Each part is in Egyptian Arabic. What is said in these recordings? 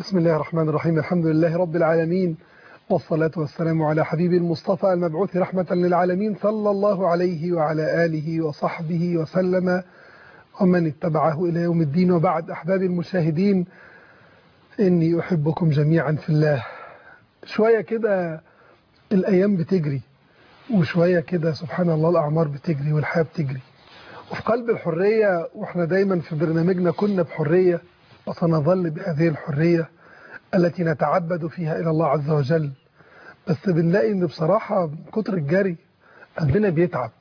بسم الله الرحمن الرحيم الحمد لله رب العالمين والصلاة والسلام على حبيب المصطفى المبعوث رحمة للعالمين صلى الله عليه وعلى آله وصحبه وسلم ومن اتبعه إلى يوم الدين وبعد أحبابي المشاهدين إني أحبكم جميعا في الله شوية كده الأيام بتجري وشوية كده سبحان الله الأعمار بتجري والحياة بتجري وفي قلب الحرية وإحنا دايما في برنامجنا كنا بحرية وسنظل بهذه الحرية التي نتعبد فيها إلى الله عز وجل بس بنلاقي إن بصراحة من كتر الجري قلبنا بيتعب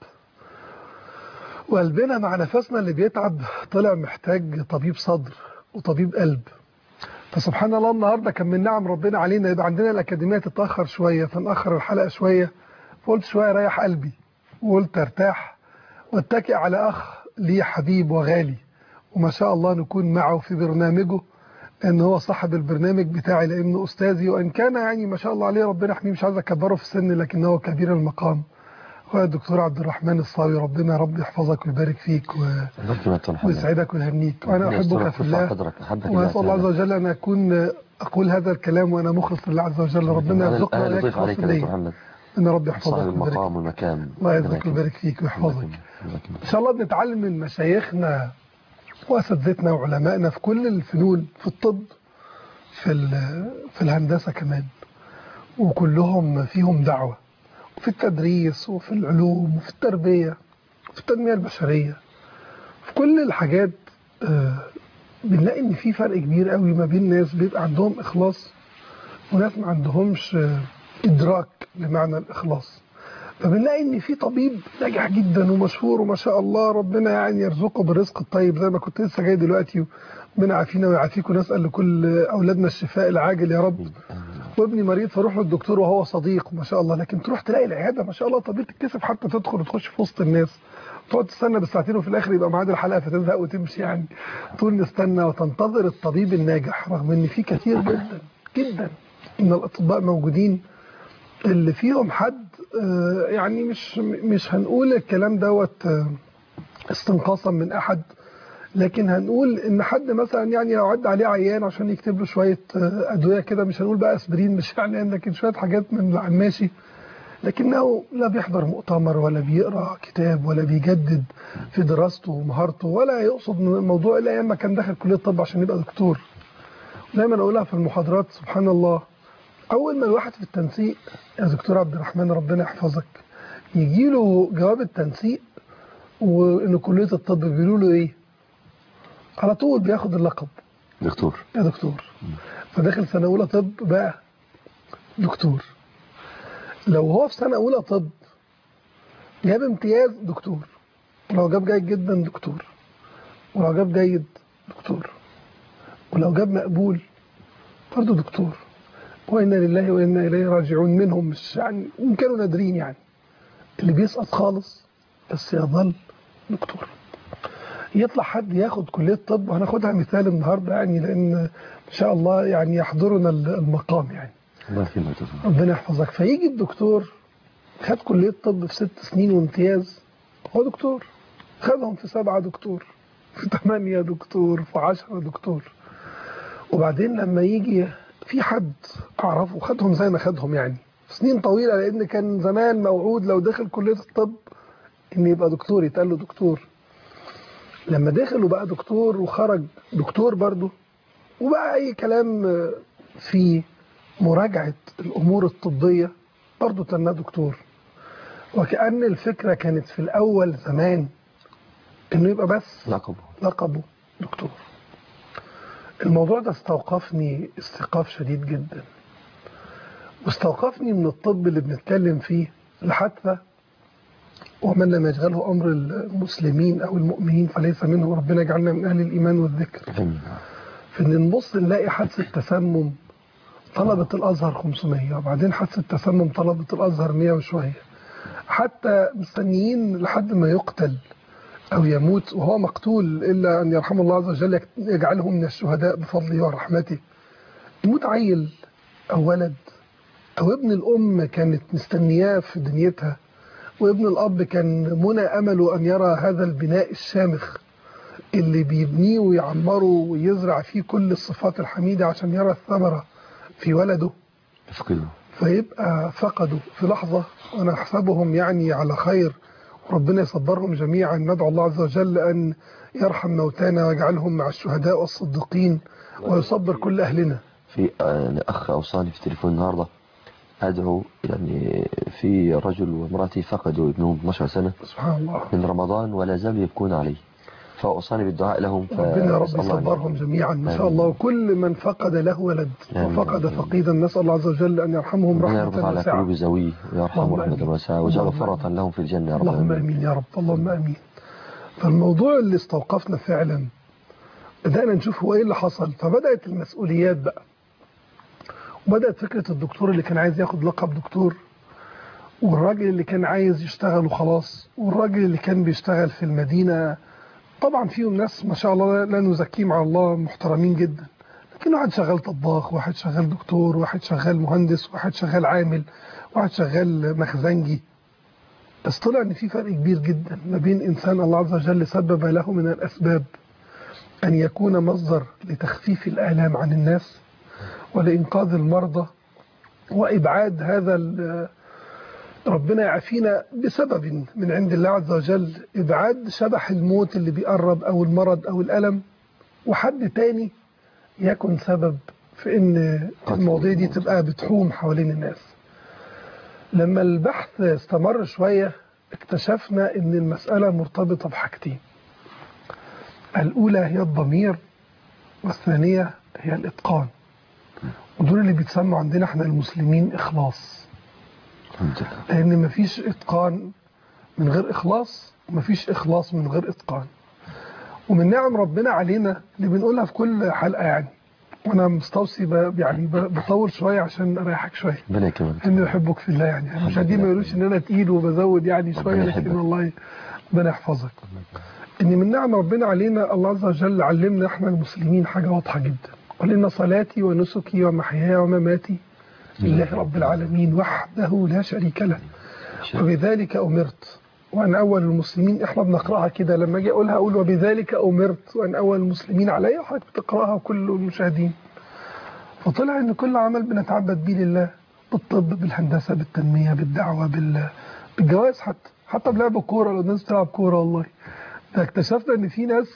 وقلبنا مع نفسنا اللي بيتعب طلع محتاج طبيب صدر وطبيب قلب فسبحان الله النهاردة كان من نعم ربنا علينا يبقى عندنا الأكاديمية تتأخر شوية فنأخر الحلقة شوية فقلت شوية ريح قلبي وقلت ارتاح واتكئ على أخ لي حبيب وغالي وما شاء الله نكون معه في برنامجه ان هو صاحب البرنامج بتاعي لانه استاذي وان كان يعني ما شاء الله عليه ربنا يحميه مش عايز اكبره في السن لكن هو كبير المقام هو الدكتور عبد الرحمن الصاوي ربنا يا رب يحفظك ويبارك فيك و... ويسعدك ويهنيك وانا احبك في الله واسال الله عز وجل ان اكون اقول هذا الكلام وانا مخلص لله عز وجل ربنا يرزقنا وياك عليك يا محمد ان رب يحفظك صاحب المقام والمكان الله يرزقك ويبارك فيك ويحفظك ان شاء الله بنتعلم من مشايخنا واساتذتنا وعلمائنا في كل الفنون في الطب في في الهندسه كمان وكلهم فيهم دعوه وفي التدريس وفي العلوم وفي التربيه وفي التنميه البشريه في كل الحاجات بنلاقي ان في فرق كبير قوي ما بين ناس بيبقى عندهم اخلاص وناس ما عندهمش ادراك لمعنى الاخلاص فبنلاقي ان في طبيب ناجح جدا ومشهور وما شاء الله ربنا يعني يرزقه بالرزق الطيب زي ما كنت لسه جاي دلوقتي ربنا يعافينا ويعافيكم ونسال لكل اولادنا الشفاء العاجل يا رب وابني مريض فاروح للدكتور وهو صديق ما شاء الله لكن تروح تلاقي العياده ما شاء الله طبيب تتكسف حتى تدخل وتخش في وسط الناس تقعد تستنى بالساعتين وفي الاخر يبقى ميعاد الحلقه فتزهق وتمشي يعني طول نستنى وتنتظر الطبيب الناجح رغم ان في كثير جدا جدا من الاطباء موجودين اللي فيهم حد يعني مش مش هنقول الكلام دوت استنقاصا من احد لكن هنقول ان حد مثلا يعني لو عدى عليه عيان عشان يكتب له شويه ادويه كده مش هنقول بقى اسبرين مش يعني لكن شويه حاجات من على الماشي لكنه لا بيحضر مؤتمر ولا بيقرا كتاب ولا بيجدد في دراسته ومهارته ولا يقصد موضوع الا ايام ما كان داخل كليه الطب عشان يبقى دكتور دايما اقولها في المحاضرات سبحان الله اول ما الواحد في التنسيق يا دكتور عبد الرحمن ربنا يحفظك يجي له جواب التنسيق وان كليه الطب بيقولوا له ايه على طول بياخد اللقب دكتور يا دكتور فداخل سنه اولى طب بقى دكتور لو هو في سنه اولى طب جاب امتياز دكتور ولو جاب جيد جدا دكتور ولو جاب جيد دكتور ولو جاب مقبول برضه دكتور وإنا لله وإنا إليه راجعون منهم مش يعني وإن كانوا نادرين يعني اللي بيسقط خالص بس يظل دكتور يطلع حد ياخد كلية طب وهناخدها مثال النهاردة يعني لأن إن شاء الله يعني يحضرنا المقام يعني الله يكرمك ربنا يحفظك فيجي الدكتور خد كلية طب في ست سنين وامتياز هو دكتور خدهم في سبعة دكتور في ثمانية دكتور في عشرة دكتور وبعدين لما يجي في حد اعرفه خدهم زي ما خدهم يعني سنين طويله لان كان زمان موعود لو دخل كليه الطب ان يبقى دكتور يتقال له دكتور لما دخل وبقى دكتور وخرج دكتور برضه وبقى اي كلام في مراجعه الامور الطبيه برضه تناه دكتور وكأن الفكره كانت في الاول زمان انه يبقى بس لقبه لقبه دكتور الموضوع ده استوقفني استيقاف شديد جدا واستوقفني من الطب اللي بنتكلم فيه لحتى ومن لم يشغله أمر المسلمين أو المؤمنين فليس منه ربنا يجعلنا من أهل الإيمان والذكر في إن نبص نلاقي حادثة تسمم طلبة الأزهر 500 وبعدين حادثة تسمم طلبة الأزهر 100 وشوية حتى مستنيين لحد ما يقتل أو يموت وهو مقتول إلا أن يرحم الله عز وجل يجعله من الشهداء بفضله ورحمته يموت عيل أو ولد أو ابن الأم كانت مستنياه في دنيتها وابن الأب كان منى أمله أن يرى هذا البناء الشامخ اللي بيبنيه ويعمره ويزرع فيه كل الصفات الحميدة عشان يرى الثمرة في ولده افقده فيبقى فقدوا في لحظة وأنا أحسبهم يعني على خير وربنا يصبرهم جميعا ندعو الله عز وجل أن يرحم موتانا ويجعلهم مع الشهداء والصديقين ويصبر كل أهلنا في آه، يعني اخ اوصاني في التليفون النهارده ادعو يعني في رجل وامراته فقدوا ابنهم 12 سنه سبحان الله من رمضان ولا زالوا يبكون عليه فاوصاني بالدعاء لهم ربنا يا رب فأسأل الله أن- يصبرهم جميعا ما شاء آمين. الله وكل من فقد له ولد آمين. وفقد فقيدا نسأل الله عز وجل أن يرحمهم ربنا يربط رحمة على واسعة قلوب زويه ويرحمه اللهم رحمة آمين. واسعة ويجعل اللهم فرطا لهم في الجنة يا رب اللهم العالمين. امين يا رب اللهم امين فالموضوع اللي استوقفنا فعلا بدأنا نشوف هو ايه اللي حصل فبدأت المسؤوليات بقى وبدأت فكرة الدكتور اللي كان عايز ياخد لقب دكتور والراجل اللي كان عايز يشتغل وخلاص والراجل اللي كان بيشتغل في المدينة طبعا فيهم ناس ما شاء الله لا نزكيهم على الله محترمين جدا لكن واحد شغال طباخ واحد شغال دكتور واحد شغال مهندس واحد شغال عامل واحد شغال مخزنجي بس طلع ان في فرق كبير جدا ما بين انسان الله عز وجل سبب له من الاسباب ان يكون مصدر لتخفيف الالام عن الناس ولانقاذ المرضى وابعاد هذا ال- ربنا يعافينا بسبب من عند الله عز وجل ابعاد شبح الموت اللي بيقرب او المرض او الالم وحد تاني يكن سبب في ان المواضيع دي تبقى بتحوم حوالين الناس لما البحث استمر شوية اكتشفنا ان المسألة مرتبطة بحاجتين الأولى هي الضمير والثانية هي الإتقان ودول اللي بيتسموا عندنا احنا المسلمين إخلاص الحمد لله لأن مفيش إتقان من غير إخلاص ومفيش إخلاص من غير إتقان ومن نعم ربنا علينا اللي بنقولها في كل حلقة يعني وأنا مستوصي ب- يعني ب- بطول شوية عشان أريحك شوية ربنا يكرمك اني بحبك في الله يعني مش دي ما يقولوش ان انا تقيل وبزود يعني شويه ربنا لكن يحبك. والله ربنا يحفظك ان من نعم ربنا علينا الله عز وجل علمنا احنا المسلمين حاجه واضحه جدا قال ان صلاتي ونسكي ومحياي ومماتي لله رب العالمين وحده لا شريك له وبذلك امرت وانا اول المسلمين احنا بنقراها كده لما اجي اقولها اقول وبذلك امرت وانا اول المسلمين عليا وحضرتك بتقراها وكل المشاهدين فطلع ان كل عمل بنتعبد بيه لله بالطب بالهندسه بالتنميه بالدعوه بال بالجواز حتى حتى بلعب الكوره لو الناس بتلعب كوره والله ده اكتشفنا ان في ناس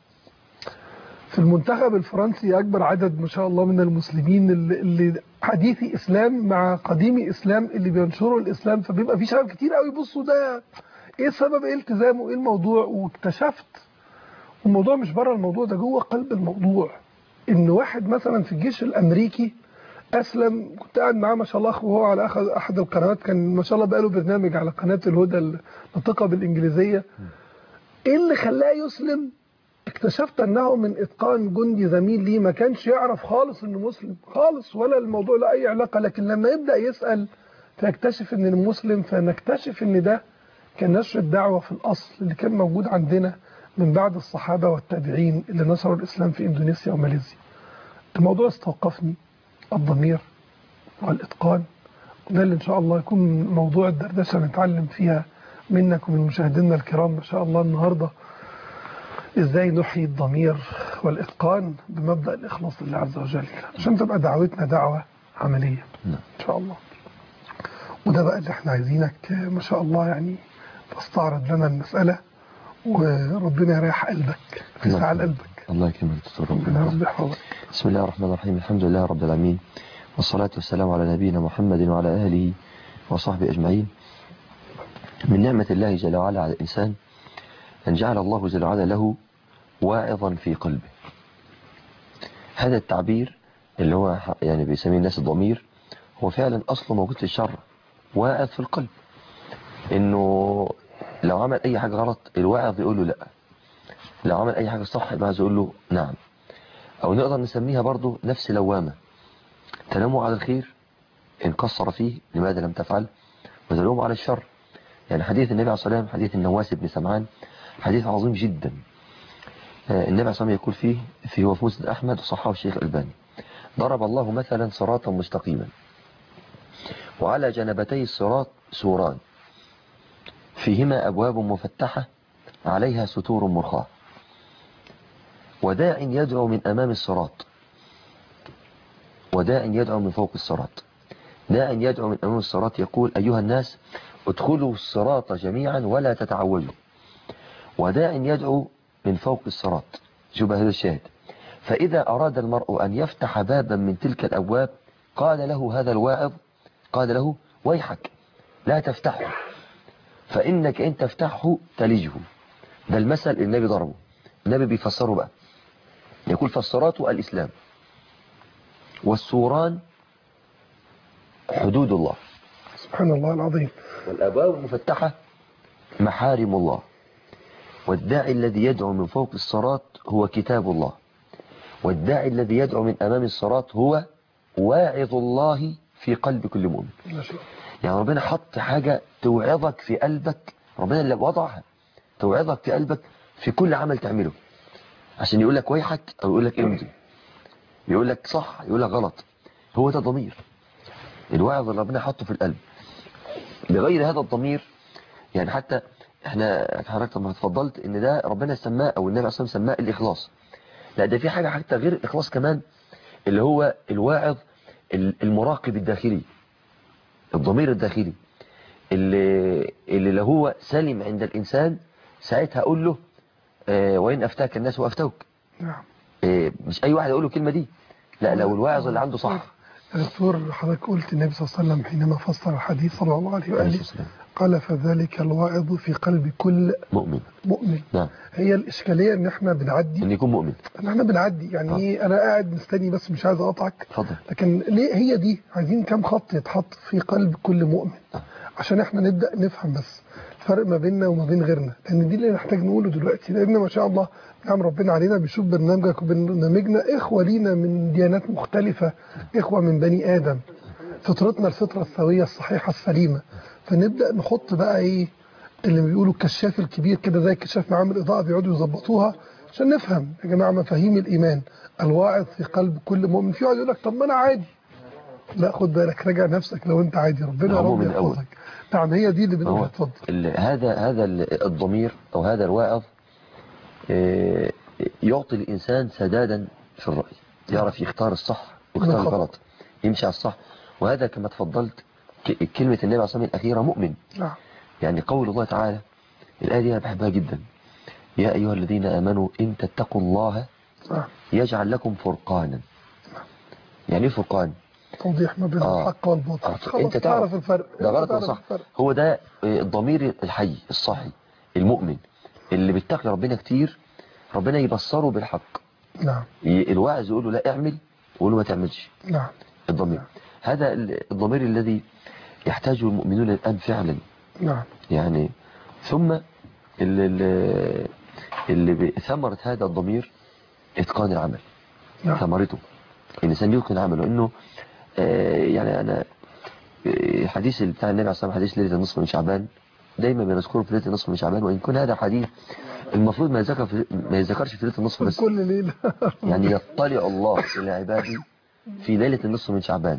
في المنتخب الفرنسي اكبر عدد ما شاء الله من المسلمين اللي, اللي حديثي اسلام مع قديمي اسلام اللي بينشروا الاسلام فبيبقى في شباب كتير قوي بصوا ده ايه السبب ايه التزامه ايه الموضوع واكتشفت الموضوع مش بره الموضوع ده جوه قلب الموضوع ان واحد مثلا في الجيش الامريكي اسلم كنت قاعد معاه ما شاء الله وهو على أخذ احد القنوات كان ما شاء الله بقاله برنامج على قناه الهدى الناطقه بالانجليزيه ايه اللي خلاه يسلم اكتشفت انه من اتقان جندي زميل ليه ما كانش يعرف خالص انه مسلم خالص ولا الموضوع له اي علاقه لكن لما يبدا يسال فيكتشف ان مسلم فنكتشف ان ده كان نشر الدعوه في الاصل اللي كان موجود عندنا من بعد الصحابه والتابعين اللي نشروا الاسلام في اندونيسيا وماليزيا. الموضوع استوقفني الضمير والاتقان وده اللي ان شاء الله يكون موضوع الدردشه نتعلم فيها منك ومن مشاهدينا الكرام ما شاء الله النهارده ازاي نحيي الضمير والاتقان بمبدا الاخلاص لله عز وجل عشان تبقى دعوتنا دعوه عمليه نعم. ان شاء الله وده بقى اللي احنا عايزينك ما شاء الله يعني تستعرض لنا المساله وربنا يريح قلبك في نعم. سعال قلبك الله يكرمك دكتور ربنا ربنا رب يحفظك بسم الله الرحمن الرحيم الحمد لله رب العالمين والصلاة والسلام على نبينا محمد وعلى آله وصحبه أجمعين من نعمة الله جل وعلا على الإنسان أن جعل الله جل وعلا له واعظا في قلبه هذا التعبير اللي هو يعني بيسميه الناس الضمير هو فعلا أصله موجود في الشرع واعظ في القلب إنه لو عمل أي حاجة غلط الواعظ يقول له لا لو عمل أي حاجة صح الواعظ يقول له نعم أو نقدر نسميها برضو نفس لوامة تلومه على الخير إن قصر فيه لماذا لم تفعل وتلومه على الشر يعني حديث النبي عليه الصلاة والسلام حديث النواس بن سمعان حديث عظيم جدا آه، النبي عليه الصلاة والسلام يقول فيه في هو في مسند أحمد وصححه الشيخ الألباني ضرب الله مثلا صراطا مستقيما وعلى جنبتي الصراط سوران فيهما أبواب مفتحة عليها ستور مرخاة وداع يدعو من أمام الصراط وداع يدعو من فوق الصراط داع يدعو من أمام الصراط يقول أيها الناس ادخلوا الصراط جميعا ولا تتعوجوا وداع يدعو من فوق الصراط شوف هذا الشاهد فإذا أراد المرء أن يفتح بابا من تلك الأبواب قال له هذا الواعظ قال له ويحك لا تفتحه فإنك إن تفتحه تلجه ده المثل اللي النبي ضربه النبي بيفسره بقى يقول فالصراط الإسلام والسوران حدود الله سبحان الله العظيم والأبواب المفتحة محارم الله والداعي الذي يدعو من فوق الصراط هو كتاب الله والداعي الذي يدعو من أمام الصراط هو واعظ الله في قلب كل مؤمن ما شاء الله يعني ربنا حط حاجة توعظك في قلبك ربنا اللي وضعها توعظك في قلبك في كل عمل تعمله عشان يقول لك ويحك أو يقول لك امضي يقول لك صح يقول لك غلط هو ده ضمير الوعظ اللي ربنا حطه في القلب بغير هذا الضمير يعني حتى احنا حضرتك لما اتفضلت ان ده ربنا سماه او النبي عليه الصلاه والسلام سماه الاخلاص لا ده في حاجه حتى غير الاخلاص كمان اللي هو الواعظ المراقب الداخلي الضمير الداخلي اللي اللي لو هو سلم عند الانسان ساعتها اقول له اه وان افتاك الناس وافتوك نعم اه مش اي واحد يقول له الكلمه دي لا لو الواعظ اللي عنده صح دكتور حضرتك قلت النبي صلى الله عليه وسلم حينما فسر الحديث صلى الله عليه وآله السلام. قال فذلك الواعظ في قلب كل مؤمن مؤمن نعم هي الإشكالية إن إحنا بنعدي ان يكون مؤمن إن إحنا بنعدي يعني آه. إيه أنا قاعد مستني بس مش عايز أقطعك اتفضل لكن ليه هي دي عايزين كام خط يتحط في قلب كل مؤمن عشان احنا نبدأ نفهم بس الفرق ما بيننا وما بين غيرنا لان دي اللي نحتاج نقوله دلوقتي لان ما شاء الله نعم ربنا علينا بيشوف برنامجك وبرنامجنا اخوة لينا من ديانات مختلفة اخوة من بني ادم فطرتنا الفطرة السوية الصحيحة السليمة فنبدأ نحط بقى ايه اللي بيقولوا الكشاف الكبير كده زي كشاف معامل اضاءة بيقعدوا يظبطوها عشان نفهم يا جماعة مفاهيم الايمان الواعظ في قلب كل مؤمن في واحد يقول لك طب ما انا عادي لا خد بالك راجع نفسك لو انت عادي ربنا هو رب مؤمن الأول. يحفظك نعم هي دي اللي هو بنقولها اتفضل ال- هذا هذا ال- الضمير او هذا الواعظ آه، يعطي الانسان سدادا في الراي يعرف يختار الصح ويختار الخطأ. الغلط يمشي على الصح وهذا كما تفضلت ك- كلمه النبي عليه الصلاه والسلام الاخيره مؤمن نعم يعني قول الله تعالى الايه دي انا بحبها جدا يا ايها الذين امنوا ان تتقوا الله نعم يجعل لكم فرقانا يعني ايه فرقان توضيح ما بين آه. الحق والباطل آه. خلاص انت تعرف تعرف الفرق ده انت غلط ولا تعرف صح الفرق. هو ده آه، الضمير الحي الصحي المؤمن اللي بيتقي ربنا كتير ربنا يبصره بالحق نعم ي- الواعظ يقول له لا اعمل ويقول له ما تعملش نعم الضمير هذا ال- الضمير الذي يحتاجه المؤمنون الآن فعلا نعم يعني ثم ال- ال- اللي ب- ثمرة هذا الضمير إتقان العمل نعم ثمرته الإنسان يتقن عمله إنه آه، يعني أنا آه، حديث بتاع النبي عليه الصلاة والسلام حديث ليلة النصف من شعبان دايما بنذكره في ليلة النصف من شعبان وإن كان هذا حديث المفروض ما يذكر في ما يذكرش في ليلة النصف في بس كل ليلة يعني يطلع الله إلى عباده في ليلة النصف من شعبان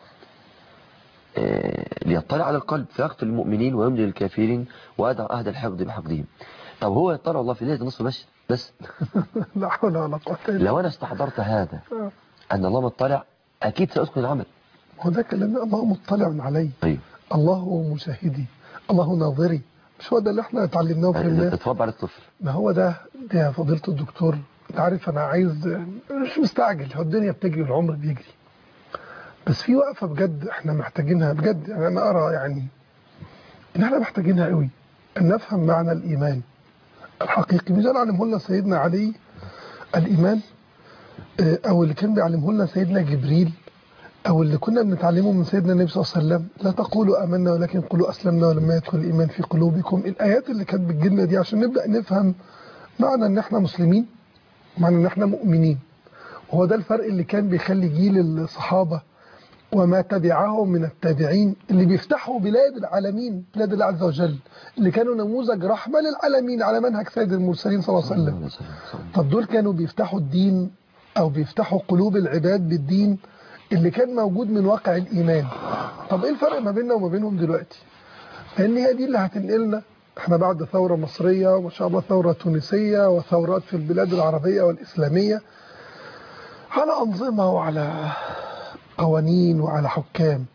آه، ليطلع على القلب فيقتل المؤمنين ويملي الكافرين ويدع أهل الحقد بحقدهم طب هو يطلع الله في ليلة النصف بس بس لا حول ولا قوة إلا لو أنا استحضرت هذا بالله أن الله مطلع أكيد سأتقن العمل هو ده كلام الله مطلع علي أيوه الله مشاهدي الله ناظري مش هو ده اللي احنا اتعلمناه في الناس اتفضل على الطفل ما هو ده ده يا فضيلة الدكتور انت عارف انا عايز مش مستعجل هو الدنيا بتجري والعمر بيجري بس في وقفة بجد احنا محتاجينها بجد يعني انا ارى يعني ان احنا محتاجينها قوي ان نفهم معنى الايمان الحقيقي مش ده علمه لنا سيدنا علي الايمان اه، او اللي كان بيعلمه لنا سيدنا جبريل او اللي كنا بنتعلمه من سيدنا النبي صلى الله عليه وسلم لا تقولوا امنا ولكن قولوا اسلمنا ولما يدخل الايمان في قلوبكم الايات اللي كانت بتجيلنا دي عشان نبدا نفهم معنى ان احنا مسلمين معنى ان احنا مؤمنين وهو ده الفرق اللي كان بيخلي جيل الصحابه وما تبعهم من التابعين اللي بيفتحوا بلاد العالمين بلاد الله عز وجل اللي كانوا نموذج رحمه للعالمين على منهج سيد المرسلين صلى الله عليه وسلم طب دول كانوا بيفتحوا الدين او بيفتحوا قلوب العباد بالدين اللي كان موجود من واقع الايمان طب ايه الفرق ما بيننا وما بينهم دلوقتي لان هي دي اللي هتنقلنا احنا بعد ثورة مصرية وما شاء الله ثورة تونسية وثورات في البلاد العربية والإسلامية على أنظمة وعلى قوانين وعلى حكام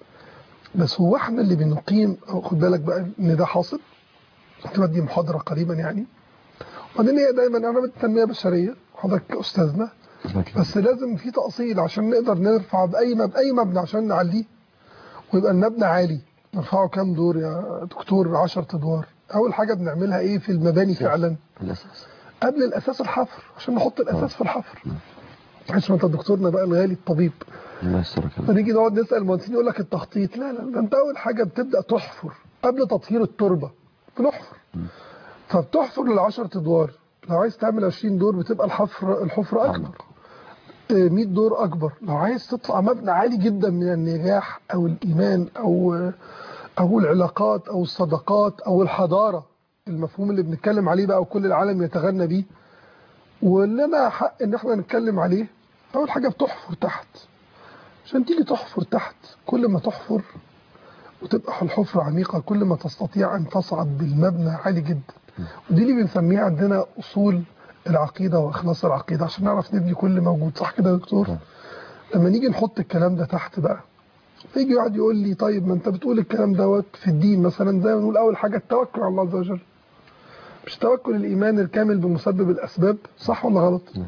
بس هو احنا اللي بنقيم أو خد بالك بقى ان ده حاصل كنت بدي محاضرة قريبا يعني وبعدين هي دايما انا بالتنمية بشرية حضرتك استاذنا بس لازم في تأصيل عشان نقدر نرفع بأي مبنى أي مبنى عشان نعليه ويبقى المبنى عالي نرفعه كام دور يا دكتور 10 ادوار أول حاجة بنعملها إيه في المباني فعلا الأساس قبل الأساس الحفر عشان نحط الأساس آه. في الحفر عشان انت دكتورنا بقى الغالي الطبيب الله يسترك فنيجي نقعد نسأل المهندسين يقول لك التخطيط لا لا ده انت أول حاجة بتبدأ تحفر قبل تطهير التربة بنحفر فبتحفر للعشر ادوار لو عايز تعمل 20 دور بتبقى الحفر الحفرة أكبر أعمق. 100 دور أكبر لو عايز تطلع مبنى عالي جدا من النجاح أو الإيمان أو أو العلاقات أو الصداقات أو الحضارة المفهوم اللي بنتكلم عليه بقى وكل العالم يتغنى بيه ولنا حق إن احنا نتكلم عليه أول حاجة بتحفر تحت عشان تيجي تحفر تحت كل ما تحفر وتبقى الحفرة عميقة كل ما تستطيع أن تصعد بالمبنى عالي جدا ودي اللي بنسميها عندنا أصول العقيدة وإخلاص العقيدة عشان نعرف نبني كل موجود صح كده يا دكتور؟ نعم. لما نيجي نحط الكلام ده تحت بقى فيجي واحد يقول لي طيب ما انت بتقول الكلام دوت في الدين مثلا زي ما نقول اول حاجه التوكل على الله عز وجل مش توكل الايمان الكامل بمسبب الاسباب صح ولا غلط نعم.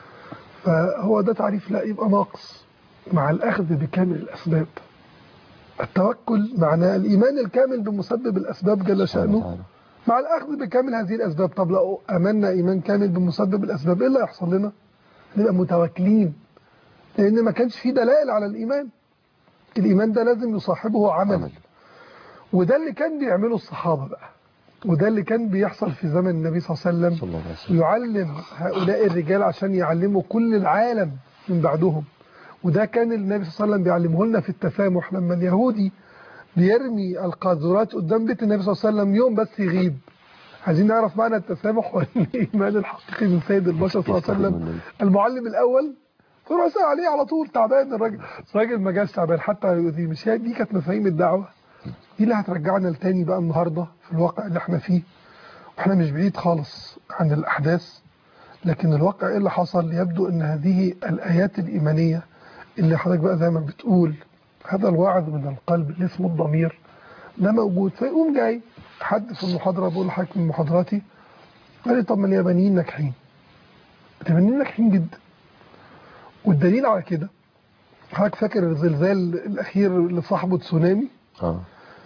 فهو ده تعريف لا يبقى ناقص مع الاخذ بكامل الاسباب التوكل معناه الايمان الكامل بمسبب الاسباب جل شانه تعالى. مع الاخذ بكامل هذه الاسباب طب لو امنا ايمان كامل بمسبب الاسباب ايه اللي هيحصل لنا نبقى متواكلين لان ما كانش في دلائل على الايمان الايمان ده لازم يصاحبه عمل عمل. وده اللي كان بيعمله الصحابه بقى وده اللي كان بيحصل في زمن النبي صلى الله عليه وسلم صلى الله عليه وسلم يعلم هؤلاء الرجال عشان يعلموا كل العالم من بعدهم وده كان النبي صلى الله عليه وسلم بيعلمه لنا في التسامح لما اليهودي بيرمي القاذورات قدام بيت النبي صلى الله عليه وسلم يوم بس يغيب عايزين نعرف معنى التسامح والايمان الحقيقي من سيد البشر صلى الله عليه وسلم المعلم الاول فروح سأل عليه على طول تعبان الراجل الراجل ما جاش تعبان حتى دي مش هي دي كانت مفاهيم الدعوه دي اللي هترجعنا لتاني بقى النهارده في الواقع اللي احنا فيه واحنا مش بعيد خالص عن الاحداث لكن الواقع ايه اللي حصل يبدو ان هذه الايات الايمانيه اللي حضرتك بقى زي ما بتقول هذا الوعظ من القلب اللي اسمه الضمير ده موجود فيقوم جاي حد في المحاضره بقول لحضرتك من محاضراتي قال لي طب ما اليابانيين ناجحين اليابانيين ناجحين جدا والدليل على كده حضرتك فاكر الزلزال الاخير اللي صاحبه تسونامي اه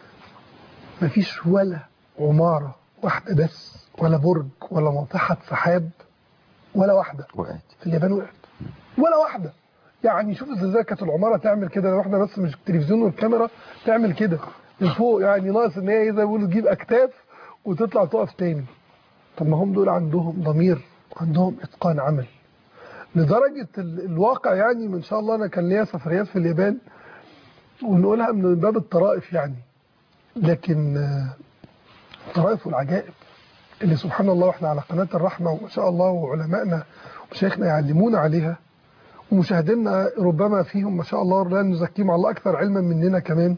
مفيش ولا عماره واحده بس ولا برج ولا ناطحه سحاب ولا واحده وقعت في اليابان وقعت ولا واحده يعني شوف الزلزال كانت العماره تعمل كده لو احنا بس مش التلفزيون والكاميرا تعمل كده من فوق يعني ناقص ان هي زي ما بيقولوا تجيب اكتاف وتطلع تقف تاني طب ما هم دول عندهم ضمير عندهم اتقان عمل لدرجه ال- الواقع يعني من شاء الله انا كان ليا سفريات في اليابان ونقولها من باب الطرائف يعني لكن آه، الطرائف والعجائب اللي سبحان الله واحنا على قناه الرحمه وما شاء الله وعلمائنا ومشايخنا يعلمونا عليها ومشاهدينا ربما فيهم ما شاء الله لا نزكيهم على الله اكثر علما مننا كمان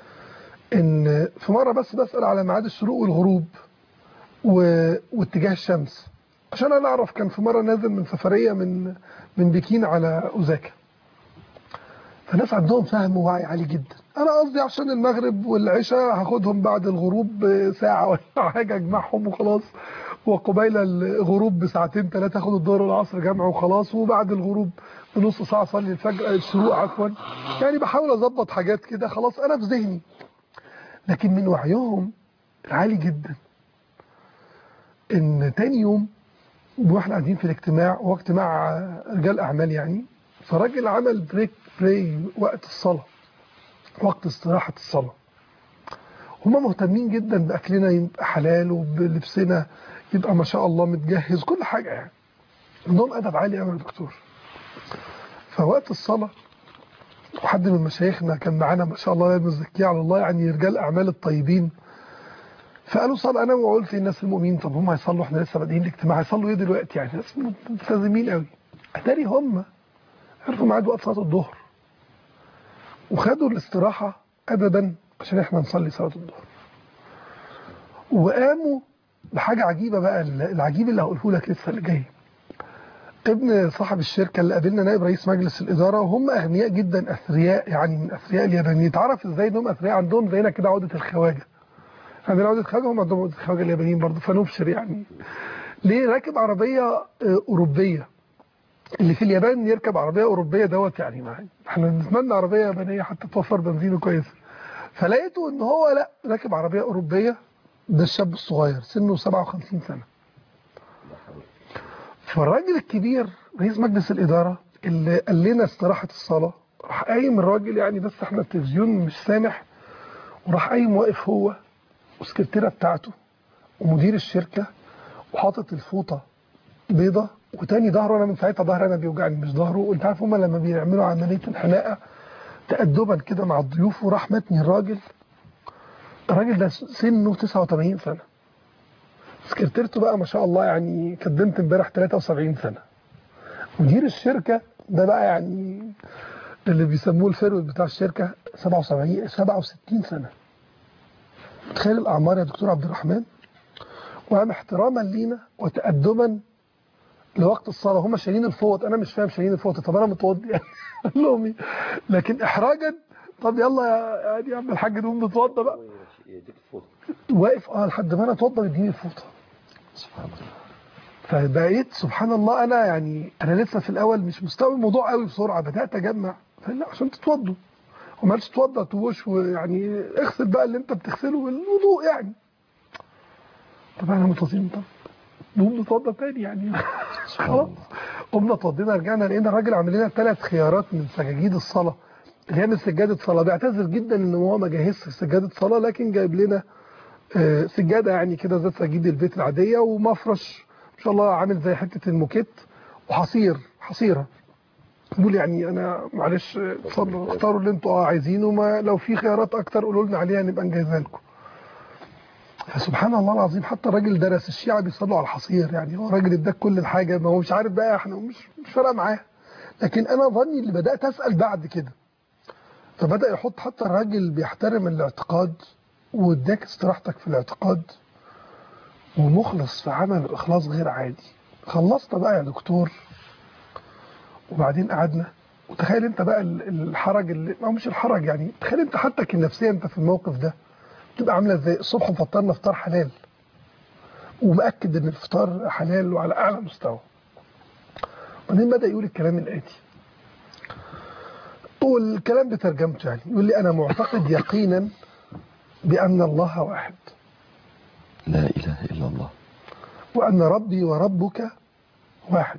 ان في مره بس بسال على ميعاد الشروق والغروب و... واتجاه الشمس عشان انا اعرف كان في مره نازل من سفريه من من بكين على اوزاكا فالناس عندهم فهم ووعي عالي جدا انا قصدي عشان المغرب والعشاء هاخدهم بعد الغروب ساعه ولا حاجه اجمعهم وخلاص وقبيل الغروب بساعتين ثلاثه اخد الظهر والعصر جمع وخلاص وبعد الغروب بنص ساعه اصلي الفجر الشروق عفوا يعني بحاول اظبط حاجات كده خلاص انا في ذهني لكن من وعيهم العالي جدا ان تاني يوم واحنا قاعدين في الاجتماع وهو اجتماع رجال اعمال يعني فالراجل عمل بريك بلاي وقت الصلاه وقت استراحه الصلاه هما مهتمين جدا باكلنا يبقى حلال وبلبسنا يبقى ما شاء الله متجهز كل حاجه يعني عندهم ادب عالي قوي يا دكتور فوقت الصلاه وحد من مشايخنا كان معانا ما شاء الله لا نزكيه على الله يعني رجال اعمال الطيبين فقالوا صلى انا وقلت للناس المؤمنين طب هم هيصلوا احنا لسه بادئين الاجتماع هيصلوا ايه دلوقتي يعني ناس ملتزمين قوي اتاري هم عرفوا ميعاد وقت صلاه الظهر وخدوا الاستراحه ابدا عشان احنا نصلي صلاه الظهر وقاموا بحاجة عجيبة بقى العجيب اللي هقوله لك لسه اللي جاي ابن صاحب الشركة اللي قابلنا نائب رئيس مجلس الإدارة وهم أغنياء جدا أثرياء يعني من أثرياء اليابانيين تعرف إزاي إنهم أثرياء عندهم زينا كده عقدة الخواجة عندنا عقدة الخواجة هم عندهم عقدة الخواجة اليابانيين برضه فنبشر يعني ليه راكب عربية آه، أوروبية اللي في اليابان يركب عربية أوروبية دوت يعني معايا احنا نتمنى عربية يابانية حتى توفر بنزين كويس فلقيته ان هو لا راكب عربية أوروبية ده الشاب الصغير سنه 57 سنة فالراجل الكبير رئيس مجلس الإدارة اللي قال لنا استراحة الصلاة راح قايم الراجل يعني بس احنا التلفزيون مش سامح وراح قايم واقف هو والسكرتيرة بتاعته ومدير الشركة وحاطط الفوطة بيضة وتاني ظهره انا من ساعتها ظهري انا بيوجعني مش ظهره وانت عارف هما لما بيعملوا عملية الحلاقة تأدبا كده مع الضيوف وراح متني الراجل الراجل ده سنه 89 سنة سكرتيرته بقى ما شاء الله يعني كدمت امبارح 73 سنة مدير الشركة ده بقى يعني اللي بيسموه الفيرود بتاع الشركة 77 67 سنة تخيل الأعمار يا دكتور عبد الرحمن وهم احتراما لينا وتأدبا لوقت الصلاة هم شايلين الفوط أنا مش فاهم شايلين الفوط طب أنا متوضي يعني قال لهم إيه؟ لكن إحراجا طب يلا يا يعني يا عم الحاج نقوم نتوضى بقى واقف اه لحد ما انا اتوضى يديني الفوطه سبحان الله فبقيت سبحان الله انا يعني انا لسه في الاول مش مستوعب الموضوع قوي بسرعه بدات اجمع فقال لا عشان تتوضوا وما قالش تتوضى توش ويعني اغسل بقى اللي انت بتغسله والوضوء يعني طب احنا متوضين طب نقوم نتوضى تاني يعني خلاص قمنا اتوضينا رجعنا لقينا الراجل عامل لنا ثلاث خيارات من سجاجيد الصلاه اللي هي من سجاده صلاه بيعتذر جدا ان هو ما جهزش سجاده صلاه لكن جايب لنا آه، سجاده يعني كده زي سجاجيد البيت العاديه ومفرش ما شاء الله عامل زي حته الموكيت وحصير حصيره بيقول يعني انا معلش آه، اتفضلوا اختاروا اللي انتوا اه عايزينه ما لو في خيارات اكتر قولوا لنا عليها نبقى نجهزها لكم فسبحان الله العظيم حتى الراجل درس الشيعة بيصلوا على الحصير يعني هو راجل اداك كل الحاجة ما هو مش عارف بقى احنا مش مش فارقه معاه لكن انا ظني اللي بدأت اسأل بعد كده فبدأ يحط حتى الراجل بيحترم الاعتقاد واداك استراحتك في الاعتقاد ومخلص في عمل اخلاص غير عادي خلصت بقى يا دكتور وبعدين قعدنا وتخيل انت بقى ال- الحرج اللي او مش الحرج يعني تخيل انت حالتك النفسيه انت في الموقف ده تبقى عامله ازاي الصبح فطرنا فطار حلال ومأكد ان الفطار حلال وعلى اعلى مستوى وبعدين بدأ يقول الكلام الآتي والكلام بترجمته يعني يقول لي أنا معتقد يقينا بأن الله واحد لا إله إلا الله وأن ربي وربك واحد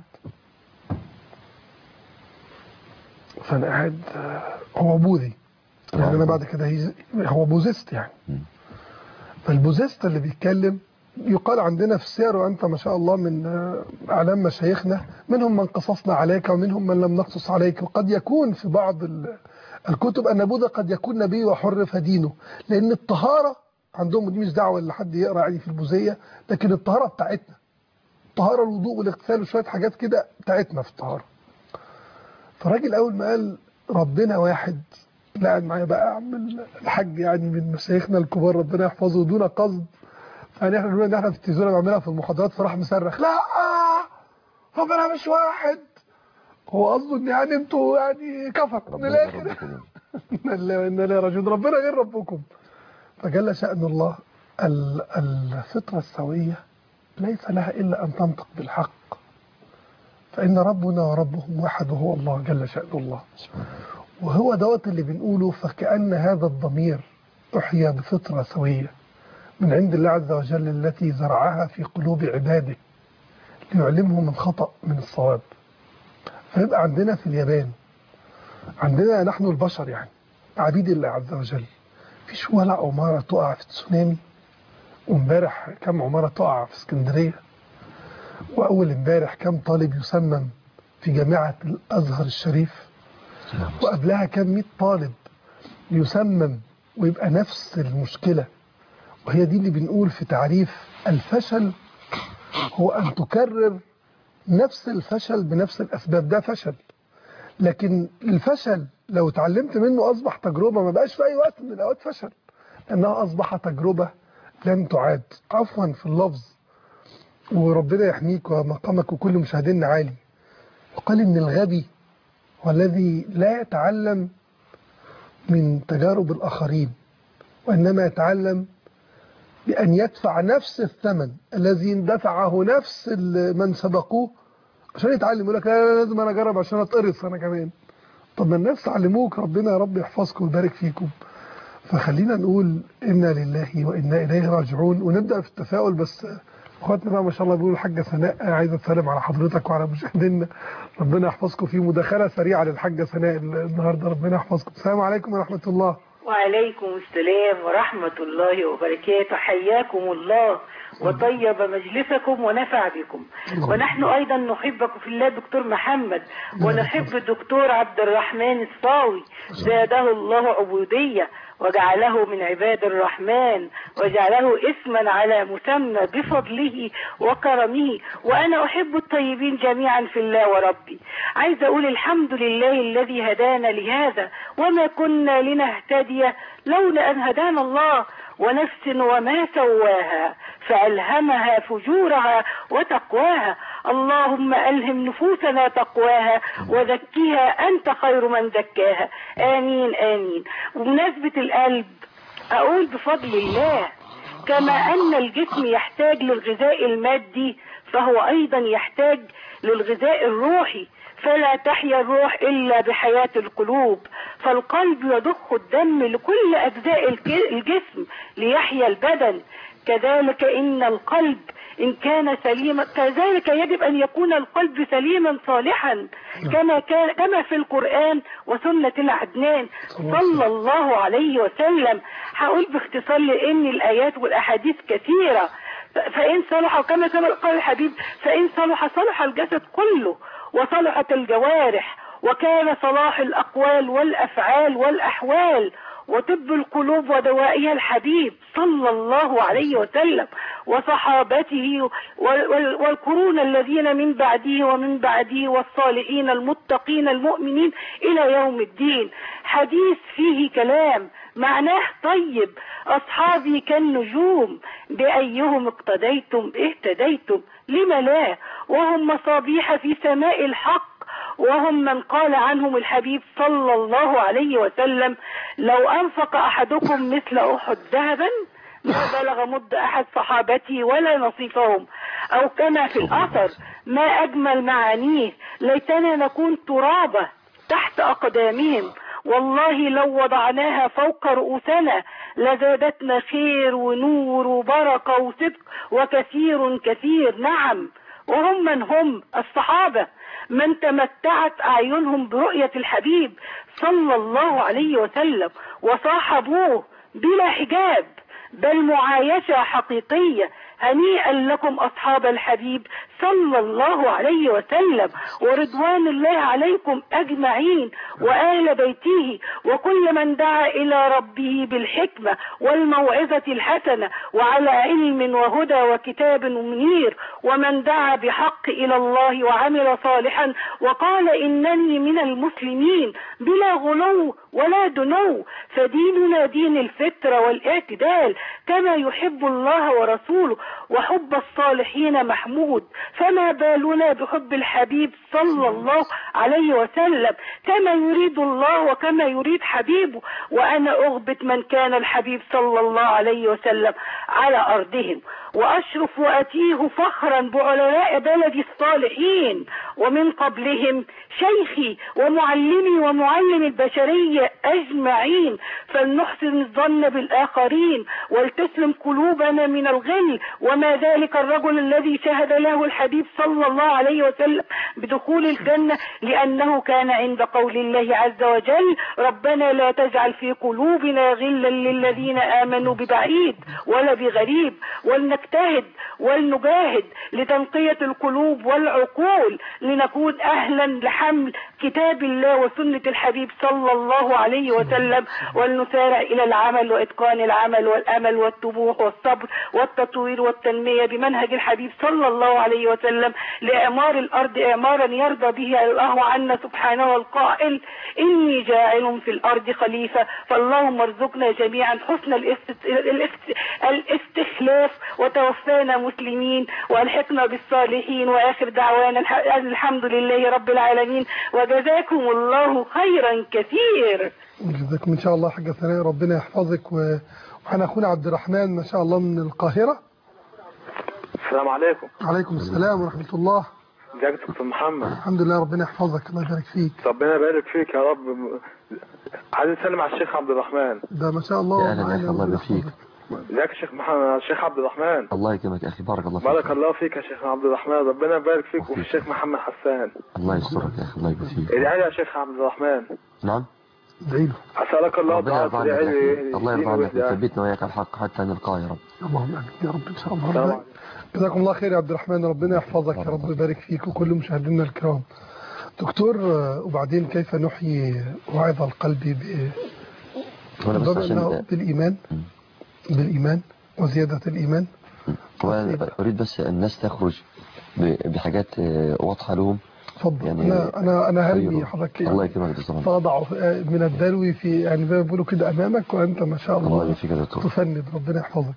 فأنا قاعد آه، هو بوذي يعني أنا بعد كده هيز- هو بوذيست يعني مم. فالبوذيست اللي بيتكلم يقال عندنا في السير وأنت ما شاء الله من آه، أعلام مشايخنا منهم من قصصنا عليك ومنهم من لم نقصص عليك وقد يكون في بعض ال- الكتب أن بوذا قد يكون نبي وحرف دينه لأن الطهارة عندهم دي مش دعوة اللي حد يقرأ يعني في البوذية لكن الطهارة بتاعتنا الطهارة الوضوء والاغتسال وشوية حاجات كده بتاعتنا في الطهارة فالراجل أول ما قال ربنا واحد لا قاعد معايا بقى عم الحاج يعني من مشايخنا الكبار ربنا يحفظه دون قصد يعني احنا بنقول ان احنا في التلفزيون بنعملها في المحاضرات فراح مصرخ لا ربنا مش واحد هو قصده ان يعني انتوا يعني كفر من ربنا الاخر ربكم إنا لله وإنا إليه راجعون ربنا غير ربكم فجل شأن الله ال- الفطرة السوية ليس لها إلا أن تنطق بالحق فإن ربنا وربهم واحد وهو الله جل شأن الله وهو دوت اللي بنقوله فكأن هذا الضمير أحيا بفطرة سوية من عند الله عز وجل التي زرعها في قلوب عباده ليعلمهم الخطأ من الصواب فيبقى عندنا في اليابان عندنا نحن البشر يعني عبيد الله عز وجل مفيش ولا عمارة تقع في تسونامي وامبارح كم عمارة تقع في اسكندرية وأول امبارح كم طالب يسمم في جامعة الأزهر الشريف وقبلها كم 100 طالب يسمم ويبقى نفس المشكلة وهي دي اللي بنقول في تعريف الفشل هو أن تكرر نفس الفشل بنفس الأسباب ده فشل لكن الفشل لو اتعلمت منه أصبح تجربة ما بقاش في أي وقت من الأوقات فشل لأنها أصبح تجربة لم تعاد عفوا في اللفظ وربنا يحميك ومقامك وكل مشاهدينا عالي وقال ان الغبي هو الذي لا يتعلم من تجارب الآخرين وإنما يتعلم بأن يدفع نفس الثمن الذي دفعه نفس من سبقوه عشان يتعلم يقول لك لا, لا لازم أنا أجرب عشان أتقرص أنا كمان طب ما الناس علموك ربنا يا رب يحفظكم ويبارك فيكم فخلينا نقول إنا لله وإنا إليه راجعون ونبدأ في التفاؤل بس اخواتنا بقى ما شاء الله بيقولوا الحاجه سناء عايزه تسلم على حضرتك وعلى مشاهدينا ربنا يحفظكم في مداخله سريعه للحاجه سناء النهارده ربنا يحفظكم السلام عليكم ورحمه الله وعليكم السلام ورحمة الله وبركاته حياكم الله وطيب مجلسكم ونفع بكم ونحن أيضا نحبك في الله دكتور محمد ونحب الدكتور عبد الرحمن الصاوي زاده الله عبودية وجعله من عباد الرحمن وجعله اسما على مسمى بفضله وكرمه وأنا أحب الطيبين جميعا في الله وربي عايز أقول الحمد لله الذي هدانا لهذا وما كنا لنهتدي لولا أن هدانا الله ونفس وما سواها فألهمها فجورها وتقواها اللهم ألهم نفوسنا تقواها وزكيها أنت خير من زكاها آمين آمين وبمناسبة القلب أقول بفضل الله كما أن الجسم يحتاج للغذاء المادي فهو أيضا يحتاج للغذاء الروحي فلا تحيا الروح إلا بحياة القلوب فالقلب يضخ الدم لكل أجزاء الجسم ليحيا البدن كذلك إن القلب إن كان سليما كذلك يجب أن يكون القلب سليما صالحا كما كان كما في القرآن وسنة العدنان صلى الله عليه وسلم هقول باختصار لأن الآيات والأحاديث كثيرة فإن صلح كما قال الحبيب فإن صلح صلح الجسد كله وصلحت الجوارح وكان صلاح الأقوال والأفعال والأحوال وطب القلوب ودوائها الحبيب صلى الله عليه وسلم وصحابته والقرون الذين من بعده ومن بعده والصالحين المتقين المؤمنين إلى يوم الدين حديث فيه كلام معناه طيب أصحابي كالنجوم بأيهم اقتديتم اهتديتم لم لا وهم مصابيح في سماء الحق وهم من قال عنهم الحبيب صلى الله عليه وسلم لو أنفق أحدكم مثل أحد ذهبا ما بلغ مد أحد صحابتي ولا نصيفهم أو كما في الأثر ما أجمل معانيه ليتنا نكون ترابة تحت أقدامهم والله لو وضعناها فوق رؤوسنا لزادتنا خير ونور وبركة وصدق وكثير كثير نعم وهم من هم الصحابة من تمتعت أعينهم برؤية الحبيب صلى الله عليه وسلم وصاحبوه بلا حجاب بل معايشة حقيقية هنيئا لكم أصحاب الحبيب صلى الله عليه وسلم ورضوان الله عليكم أجمعين وآل بيته وكل من دعا إلى ربه بالحكمة والموعظة الحسنة وعلى علم وهدى وكتاب منير ومن دعا بحق إلى الله وعمل صالحا وقال إنني من المسلمين بلا غلو ولا دنو فديننا دين الفطرة والاعتدال كما يحب الله ورسوله وحب الصالحين محمود فما بالنا بحب الحبيب صلى الله عليه وسلم كما يريد الله وكما يريد حبيبه وأنا أغبط من كان الحبيب صلى الله عليه وسلم على أرضهم وأشرف وأتيه فخرا بعلماء بلدي الصالحين ومن قبلهم شيخي ومعلمي ومعلم البشرية أجمعين فلنحسن الظن بالآخرين ولتسلم قلوبنا من الغل وما ذلك الرجل الذي شهد له الحبيب صلى الله عليه وسلم بدخول الجنة لأنه كان عند قول الله عز وجل ربنا لا تجعل في قلوبنا غلا للذين آمنوا ببعيد ولا بغريب ولنجتهد ولنجاهد لتنقية القلوب والعقول لنكون أهلا لحمل كتاب الله وسنة الحبيب صلى الله عليه وسلم ولنسارع إلى العمل وإتقان العمل والأمل والطموح والصبر والتطوير والتنمية بمنهج الحبيب صلى الله عليه وسلم لإعمار الأرض إعمارا يرضى به الله عنا سبحانه القائل إني جاعل في الأرض خليفة فاللهم ارزقنا جميعا حسن الاست- الاست- الاستخلاف وتوفانا مسلمين والحقنا بالصالحين وآخر دعوانا الح- الحمد لله رب العالمين وجزاكم الله خيرا كثير جزاكم ان شاء الله حاجه ثانيه ربنا يحفظك و- وحنا اخونا عبد الرحمن ما شاء الله من القاهره السلام عليكم عليكم السلام ورحمه الله ازيك يا دكتور محمد الحمد لله ربنا يحفظك الله يبارك فيك ربنا يبارك فيك يا رب عايز اسلم على الشيخ عبد الرحمن ده ما شاء الله يا أهلا يا معانا أخي، الله ربنا يبارك فيك. يحفظك. ازيك يا شيخ محمد الشيخ عبد الرحمن الله يكرمك يا أخي بارك الله فيك بارك الله فيك يا شيخ عبد الرحمن ربنا يبارك فيك وفي الشيخ محمد حسان الله يسترك يا أخي الله يبارك فيك ادعي لي يا شيخ عبد الرحمن نعم ادعي له اسالك الله ربنا دعاء يرضى عنك تدعي يا لي أخي الله يرضى يهديني عنك ويهدي ويثبتنا وإياك على الحق حتى نلقاه يا رب اللهم امين يا رب ان شاء الله السلام ربنا- عليكم. جزاكم الله خير يا عبد الرحمن ربنا يحفظك يا رب يبارك فيك وكل مشاهدينا الكرام دكتور آه، وبعدين كيف نحيي وعظ القلب ب- وأنا بس بما عشان أنه بالإيمان بالإيمان وزيادة الإيمان وأنا أريد بس الناس تخرج ب- بحاجات آه، واضحة لهم تفضل يعني أنا أنا أنا هرمي خير. حضرتك الله يعني يكرمك يا دكتور فأضع من الدلو في يعني زي ما بيقولوا كده أمامك وأنت ما شاء الله الله يبارك فيك يا دكتور تفند ربنا يحفظك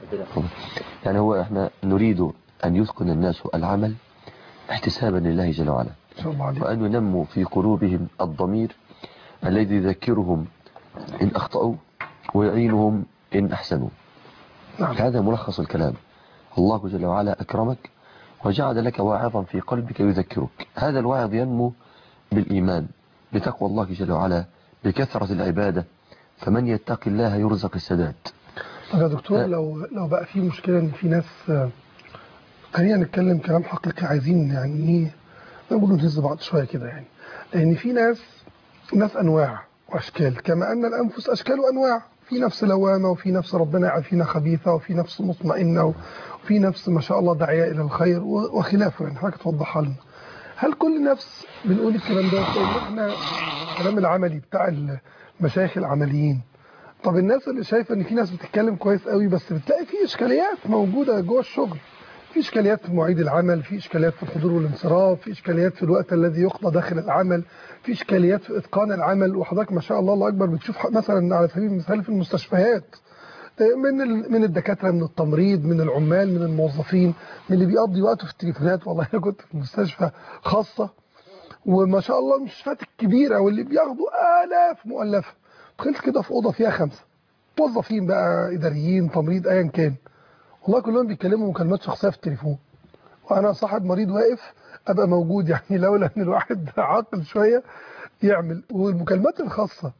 يعني هو احنا نريد أن يتقن الناس العمل احتسابا لله جل وعلا إن شاء الله عليك وأن ينموا في قلوبهم الضمير الذي يذكرهم إن أخطأوا ويعينهم إن أحسنوا نعم هذا ملخص الكلام الله جل وعلا أكرمك وجعل لك واعظا في قلبك يذكرك هذا الواعظ ينمو بالإيمان بتقوى الله جل وعلا بكثرة العبادة فمن يتق الله يرزق السداد طب يا دكتور لو لو بقى في مشكلة إن في ناس آه، خلينا نتكلم كلام حقيقي عايزين يعني إيه نقول نهز بعض شوية كده يعني لأن في ناس ناس أنواع وأشكال كما أن الأنفس أشكال وأنواع في نفس لوامة وفي نفس ربنا يعافينا خبيثة وفي نفس مطمئنة وفي نفس ما شاء الله داعية إلى الخير و- وخلافه يعني حضرتك توضحها لنا هل كل نفس بنقول الكلام ده لأن احنا الكلام العملي بتاع المشايخ العمليين طب الناس اللي شايفه ان في ناس بتتكلم كويس قوي بس بتلاقي في اشكاليات موجوده جوه الشغل في اشكاليات في مواعيد العمل في اشكاليات في الحضور والانصراف في اشكاليات في الوقت الذي يقضى داخل العمل في اشكاليات في اتقان العمل وحضرتك ما شاء الله الله اكبر بتشوف ح- مثلا على سبيل المثال في المستشفيات آه، من ال- من الدكاتره من التمريض من العمال من الموظفين من اللي بيقضي وقته في التليفونات والله انا كنت في مستشفى خاصه وما شاء الله المستشفيات الكبيره واللي بياخدوا الاف مؤلفه دخلت كده في اوضه فيها خمسه موظفين بقى اداريين تمريض ايا كان والله كلهم بيتكلموا مكالمات شخصيه في التليفون وانا صاحب مريض واقف ابقى موجود يعني لولا ان الواحد عاقل شويه يعمل والمكالمات الخاصه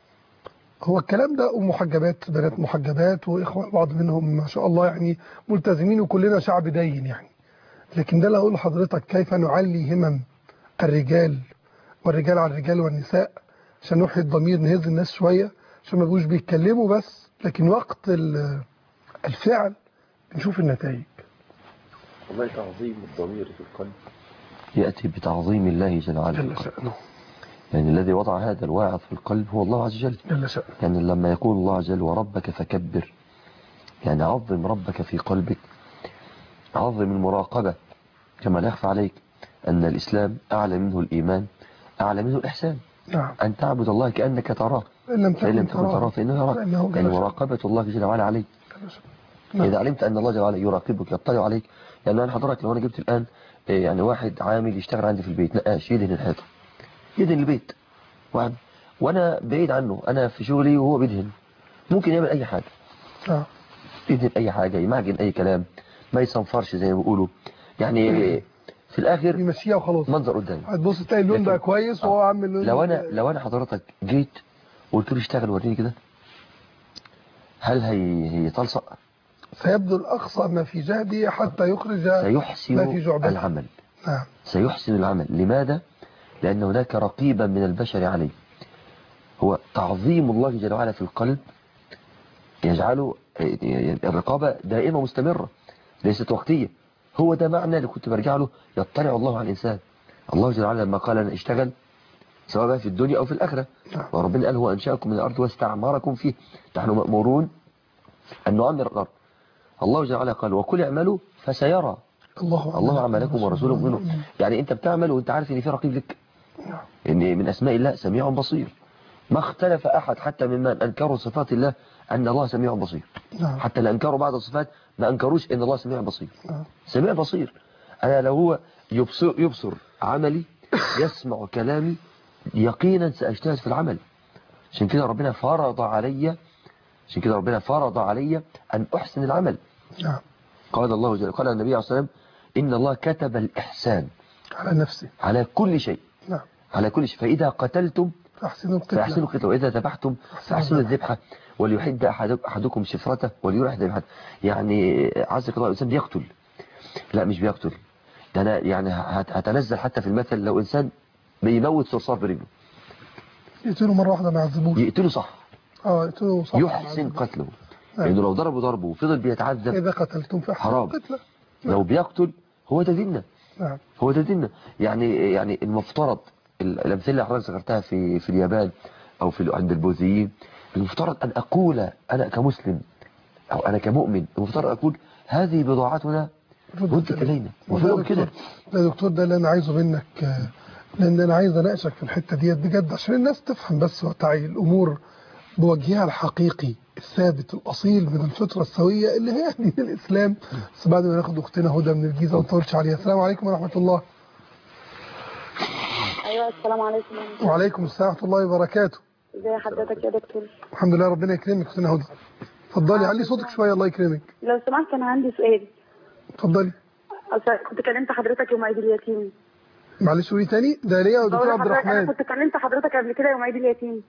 هو الكلام ده ومحجبات بنات محجبات واخوه بعض منهم ما شاء الله يعني ملتزمين وكلنا شعب دين يعني لكن ده اللي اقول لحضرتك كيف نعلي همم الرجال والرجال على الرجال والنساء عشان نوحي الضمير نهز الناس شويه عشان ما يبقوش بيتكلموا بس لكن وقت ال- الفعل بنشوف النتائج والله تعظيم الضمير في القلب يأتي بتعظيم الله جل وعلا في جل القلب شأنه يعني الذي وضع هذا الواعظ في القلب هو الله عز وجل جل شأنه يعني لما يقول الله عز وجل وربك فكبر يعني عظم ربك في قلبك عظم المراقبة كما لا يخفى عليك أن الإسلام أعلى منه الإيمان أعلى منه الإحسان نعم أن تعبد الله كأنك تراه إن لم فإن لم تكن تكن تراه فإنه يراك فإنه جل يعني شأنه. مراقبة الله جل وعلا عليك جل شأنه. نعم. إذا علمت أن الله جل وعلا يراقبك يطلع عليك يعني أنا حضرتك لو أنا جبت الآن إيه، يعني واحد عامل يشتغل عندي في البيت نقاش يدهن الحيطة يدهن البيت واحد وأنا بعيد عنه أنا في شغلي وهو بيدهن ممكن يعمل أي حاجة آه. يدهن أي حاجة يمعجن أي كلام ما يصنفرش زي ما بيقولوا يعني في الآخر بيمشيها وخلاص منظر قدامي هتبص تلاقي اللون لكن- بقى كويس وهو عامل لون لو أنا لو أنا حضرتك جيت وقلت له اشتغل وريني كده هل هي هي تلصق سيبذل أقصى ما في جهده حتى يخرج ما في سيحسن جعبته. العمل نعم سيحسن العمل لماذا؟ لأن هناك رقيبا من البشر عليه هو تعظيم الله جل وعلا في القلب يجعله الرقابة دائمة مستمرة ليست وقتية هو ده معنى اللي كنت برجع له يطلع الله على الإنسان الله جل وعلا لما قال أنا اشتغل سواء بقى في الدنيا أو في الآخرة نعم. وربنا قال هو أنشأكم من الأرض واستعمركم فيه نحن مأمورون أن نعمر الأرض الله جل وعلا قال وكل اعملوا فسيرى الله الله عملكم ورسوله منه يعني أنت بتعمل وأنت عارف إن في رقيب لك نعم. إن من أسماء الله سميع بصير ما اختلف أحد حتى ممن أنكروا صفات الله أن الله سميع بصير نعم حتى اللي أنكروا بعض الصفات ما أنكروش أن الله سميع بصير نعم. سميع بصير أنا لو هو يبصر, يبصر عملي يسمع كلامي يقينا سأجتهد في العمل عشان كده ربنا فرض علي عشان كده ربنا فرض علي أن أحسن العمل نعم قال الله جل قال النبي عليه الصلاة والسلام إن الله كتب الإحسان على نفسي على كل شيء نعم على كل شيء فإذا قتلتم فأحسنوا القتلة فأحسنوا القتل وإذا ذبحتم فأحسنوا الذبحة وليحد أحد- أحدكم شفرته وليرح ذبحته يعني عزك الله الإنسان بيقتل لا مش بيقتل ده أنا يعني هت- هتنزل حتى في المثل لو إنسان بيموت صرصار برجله يقتلوا مرة واحدة ما يعذبوش يقتله صح اه يقتلوا صح يحسن قتله لأنه لو ضربه ضربه وفضل بيتعذب إذا قتلتم فأحسنوا حرام. القتلة لو بيقتل هو ده ديننا نعم هو ده ديننا يعني يعني المفترض ال- الأمثلة اللي حضرتك ذكرتها في في اليابان أو في عند البوذيين المفترض أن أقول أنا كمسلم أو أنا كمؤمن المفترض أقول هذه بضاعتنا ردت إلينا المفروض كده ده يا دكتور ده اللي انا عايزه منك آه، لان انا عايز اناقشك في الحته ديت بجد عشان الناس تفهم بس وتعي الامور بوجهها الحقيقي الثابت الاصيل من الفطره السويه اللي هي دين الاسلام بس بعد ما ناخد اختنا هدى من الجيزه ونطولش عليها السلام عليكم ورحمه الله ايوه السلام عليكم وعليكم السلام ورحمه الله وبركاته ازي حضرتك يا دكتور الحمد لله ربنا يكرمك اختنا هدى اتفضلي علي صوتك شويه الله يكرمك لو سمحت انا عندي سؤال اتفضلي أصل كنت كلمت حضرتك يوم عيد اليتيم معلش قولي تاني ده ليا بقول ودكتور عبد لحضرتك انا الرحمن كنت كلمت حضرتك قبل كده يوم عيد اليتيم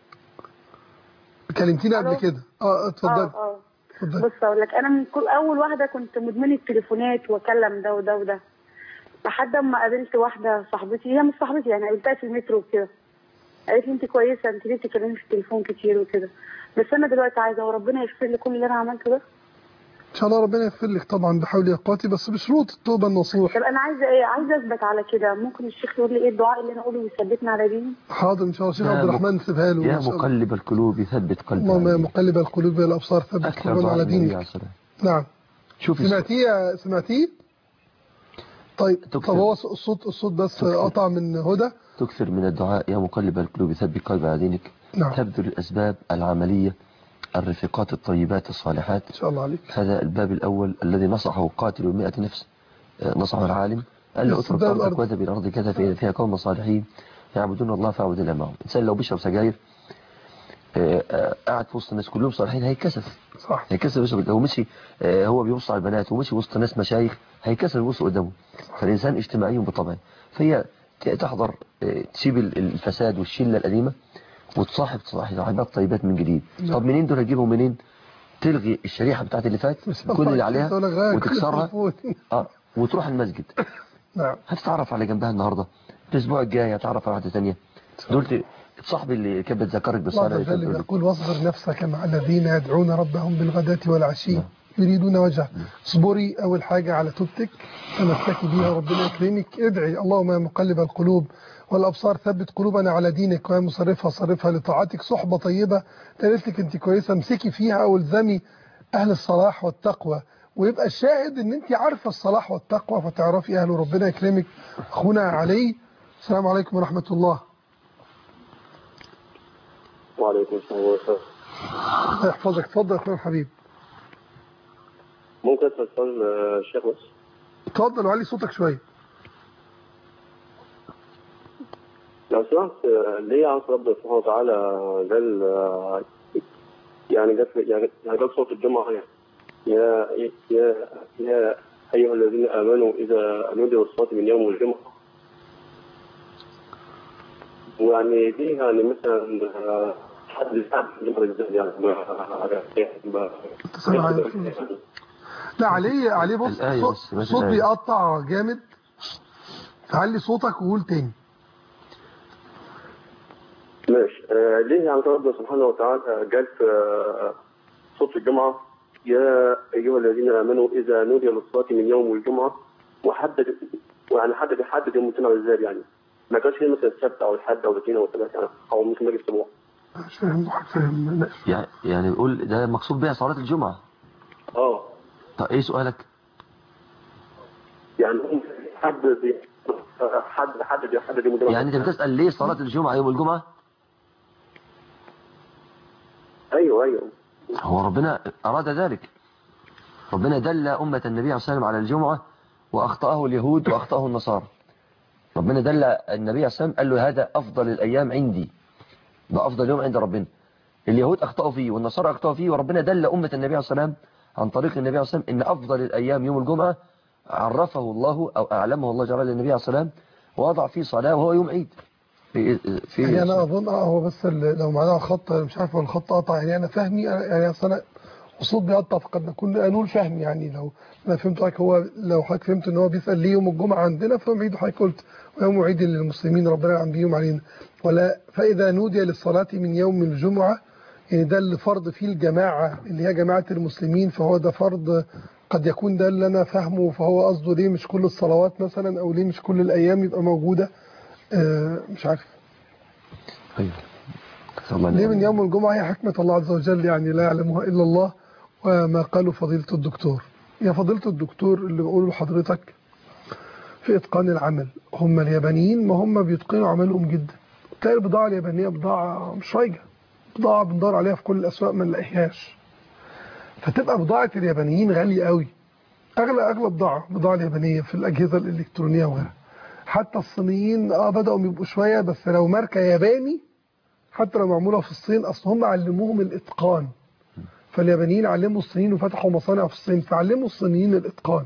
كلمتيني قبل ألو؟ كده اه اتفضلي اه اه اتفضلي بص اقول لك انا من كل اول واحده كنت مدمنه تليفونات واكلم ده وده وده لحد اما قابلت واحده صاحبتي هي مش صاحبتي يعني قابلتها في المترو وكده قالت لي انت كويسه انت ليه بتتكلمي في التليفون كتير وكده بس انا دلوقتي عايزه وربنا يغفر لي كل اللي انا عملته ده ان شاء الله ربنا يغفر لك طبعا بحول يا اخواتي بس بشروط التوبه النصوح طب انا عايزه ايه عايزه اثبت على كده ممكن الشيخ يقول لي ايه الدعاء اللي انا اقوله ويثبتني على ديني حاضر ان شاء الله الشيخ يا عبد الرحمن سيبها له يا إن شاء الله. مقلب القلوب ثبت قلبي اللهم يا على مقلب القلوب والابصار ثبت أكثر قلوبنا دعاء على النبي عليه دينك الصلاة نعم شوف الس- سمعتيه يا- سمعتيه طيب تكتب. طب هو الصوت الصوت بس تكتب. قطع من هدى تكثر من الدعاء يا مقلب القلوب ثبت قلبي على دينك نعم تبذل الأسباب العملية الرفيقات الطيبات الصالحات ان شاء الله عليك هذا الباب الأول الذي نصحه قاتل مئة نفس آه، نصحه العالم قال له اترك يسدها أرضك الأرض. وذهب إلى أرض كذا فإن فيها قوم صالحين يعبدون الله فاعبد الله معهم إنسان لو بيشرب سجاير آه، آه، قاعد في وسط الناس كلهم صالحين هيكسف صح هيكسر وشه لو مشي آه، هو بيبص على البنات ومشي وسط ناس مشايخ هيكسر وشه قدامه فالإنسان اجتماعي بطبعه فهي ت- تحضر آه، تسيب ال- الفساد والشلة القديمة وتصاحب صاحبات طيبات من جديد نعم. طب منين دول هتجيبهم منين تلغي الشريحة بتاعت اللي فات كل اللي عليها تقول لك غاية كل وتكسرها التليفون. اه وتروح المسجد نعم هتتعرف على جنبها النهارده الاسبوع الجاي هتعرف على واحده ثانيه دول ت- تصاحب اللي كانت بتذكرك الله بالصلاه عز وجل يقول واصبر نفسك مع الذين يدعون ربهم بالغداة والعشي نعم. يريدون وجهه اصبري اول حاجه على توبتك تمسكي بيها ربنا يكرمك ادعي اللهم يا مقلب القلوب والابصار ثبت قلوبنا على دينك ويا مصرفها صرفها لطاعتك صحبه طيبه قالت لك انت كويسه امسكي فيها والزمي اهل الصلاح والتقوى ويبقى الشاهد ان انت عارفه الصلاح والتقوى فتعرفي اهله ربنا يكرمك اخونا علي السلام عليكم ورحمه الله وعليكم السلام ورحمة الله الله يحفظك اتفضل يا اخويا الحبيب ممكن أسأل سؤال آه، الشيخ بس اتفضل وعلي صوتك شويه لو سمحت آه، ليه عن ربنا سبحانه وتعالى قال آه، يعني قال يعني يعني قال صوت الجمعة يعني يا يا يا أيها الذين آمنوا إذا نودي الصلاة من يوم الجمعة ويعني دي يعني مثلا آه، حد يساعد في الجمعة ازاي يعني ما ما تسمع لا عليه عليه بص الآية صوت, بس، بس صوت الآية. بيقطع جامد علي صوتك وقول تاني ماشي آه ليه يعني ربنا سبحانه وتعالى قال في آه، صوت الجمعة يا أيها الذين آمنوا إذا نودي للصلاة من يوم الجمعة وحدد ويعني حدد حدد يوم الجمعة بالذات يعني ما كانش فيه مثلا السبت او الحد او الاثنين او الثلاث يعني او ممكن باقي الاسبوع مش فاهم حضرتك فاهم لا. يعني يعني بيقول ده مقصود بها صلاة الجمعة اه طب ايه سؤالك يعني هم حد بي حد حد بيحدد يوم الجمعه يعني انت بتسأل ليه صلاة الجمعة يوم الجمعة ايوه ايوه هو ربنا أراد ذلك ربنا دل أمة النبي عليه الصلاة والسلام على الجمعة وأخطأه اليهود وأخطأه النصارى ربنا دل النبي عليه الصلاة والسلام قال له هذا أفضل الأيام عندي ده أفضل يوم عند ربنا اليهود أخطأوا فيه والنصارى أخطأوا فيه وربنا دل أمة النبي عليه الصلاة والسلام عن طريق النبي عليه الصلاة والسلام إن أفضل الأيام يوم الجمعة عرفه الله أو أعلمه الله جل للنبي عليه الصلاة والسلام ووضع فيه صلاة وهو يوم عيد في في يعني انا اظن اه هو بس ال- لو معناها خط مش عارف هو الخط قطع يعني انا فهمي أنا- يعني اصل انا الصوت بيقطع فقد نكون نقول فهمي يعني لو انا فهمت حضرتك هو لو حضرتك فهمت ان هو بيسال ليه يوم الجمعه عندنا فيوم عيد حضرتك قلت ويوم عيد للمسلمين ربنا ينعم بيهم علينا ولا فاذا نودي للصلاه من يوم الجمعه يعني ده اللي فرض فيه الجماعه اللي هي جماعه المسلمين فهو ده فرض قد يكون ده اللي انا فاهمه فهو قصده ليه مش كل الصلوات مثلا او ليه مش كل الايام يبقى موجوده آه مش عارف أيوة. الله ليه ينعم. من يوم الجمعة هي حكمة الله عز وجل يعني لا يعلمها إلا الله وما قاله فضيلة الدكتور يا فضيلة الدكتور اللي بقوله لحضرتك في إتقان العمل هم اليابانيين ما هم بيتقنوا عملهم جدا تلاقي البضاعة اليابانية بضاعة مش رايجة بضاعة بندور عليها في كل الأسواق ما نلاقيهاش فتبقى بضاعة اليابانيين غالية قوي أغلى أغلى بضاعة بضاعة اليابانية في الأجهزة الإلكترونية وغيرها حتى الصينيين اه بدأوا يبقوا شوية بس لو ماركة ياباني حتى لو معمولة في الصين أصل هم علموهم الإتقان فاليابانيين علموا الصينيين وفتحوا مصانع في الصين فعلموا الصينيين الإتقان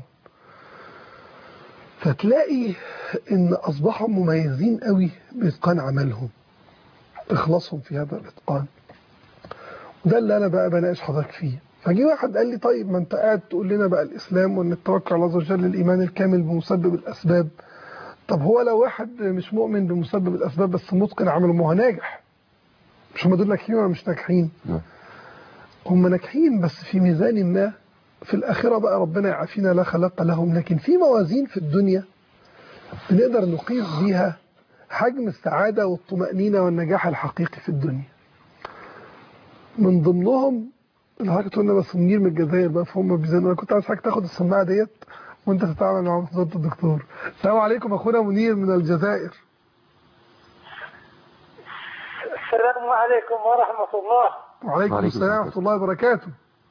فتلاقي إن أصبحوا مميزين قوي بإتقان عملهم إخلاصهم في هذا الإتقان وده اللي أنا بقى بناقش حضرتك فيه فجي واحد قال لي طيب ما أنت قاعد تقول لنا بقى الإسلام وإن التوكل على الله عز وجل الإيمان الكامل بمسبب الأسباب طب هو لو واحد مش مؤمن بمسبب الأسباب بس متقن عمله ما هو ناجح مش هم دول ناجحين ولا مش ناجحين نعم. هم ناجحين بس في ميزان ما في الآخرة بقى ربنا يعافينا لا خلق لهم لكن في موازين في الدنيا بنقدر نقيس بيها حجم السعادة والطمأنينة والنجاح الحقيقي في الدنيا من ضمنهم اللي حضرتك قلنا بس منير من الجزائر بقى فهم بيزنوا انا كنت عايز حضرتك تاخد السماعه ديت وانت تتعامل مع فضيله الدكتور السلام عليكم اخونا منير من الجزائر السلام عليكم ورحمة الله وعليكم وعليكم السلام السلام. ورحمه الله وبركاته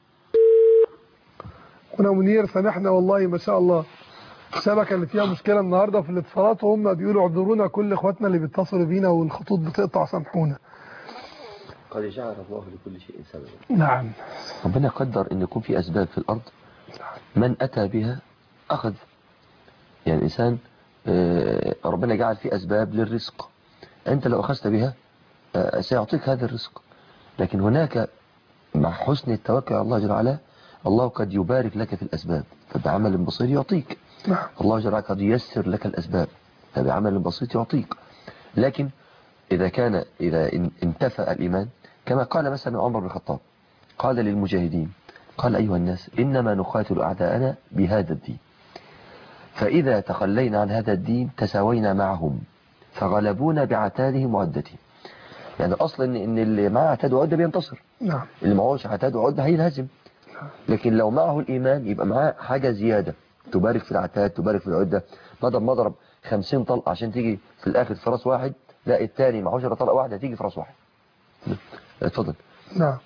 اخونا منير سامحنا والله ما شاء الله الشبكه اللي فيها مشكله النهارده في الاتصالات وهم بيقولوا اعذرونا كل اخواتنا اللي بيتصلوا بينا والخطوط بتقطع سامحونا قد جعل الله لكل شيء سببا نعم ربنا قدر ان يكون في اسباب في الارض من اتى بها اخذ يعني الانسان آه، ربنا جعل في اسباب للرزق انت لو اخذت بها آه، سيعطيك هذا الرزق لكن هناك مع حسن التوكل على الله جل وعلا الله قد يبارك لك في الاسباب فبعمل بسيط يعطيك نعم الله جل وعلا قد ييسر لك الأسباب فبعمل بسيط يعطيك لكن إذا كان إذا ان- انتفى الإيمان كما قال مثلا عمر بن الخطاب قال للمجاهدين قال أيها الناس إنما نقاتل أعداءنا بهذا الدين فإذا تخلينا عن هذا الدين تساوينا معهم فغلبونا بعتادهم وعدتهم يعني الأصل إن, إن اللي معاه عتاد وعدة بينتصر نعم اللي معهوش عتاد وعدة هينهزم لكن لو معه الإيمان يبقى معاه حاجة زيادة تبارك في العتاد تبارك في العدة بدل ما اضرب 50 طلقة عشان تيجي في الآخر في راس واحد لا التاني معهوش إلا طلقة واحدة تيجي في راس واحد اتفضل نعم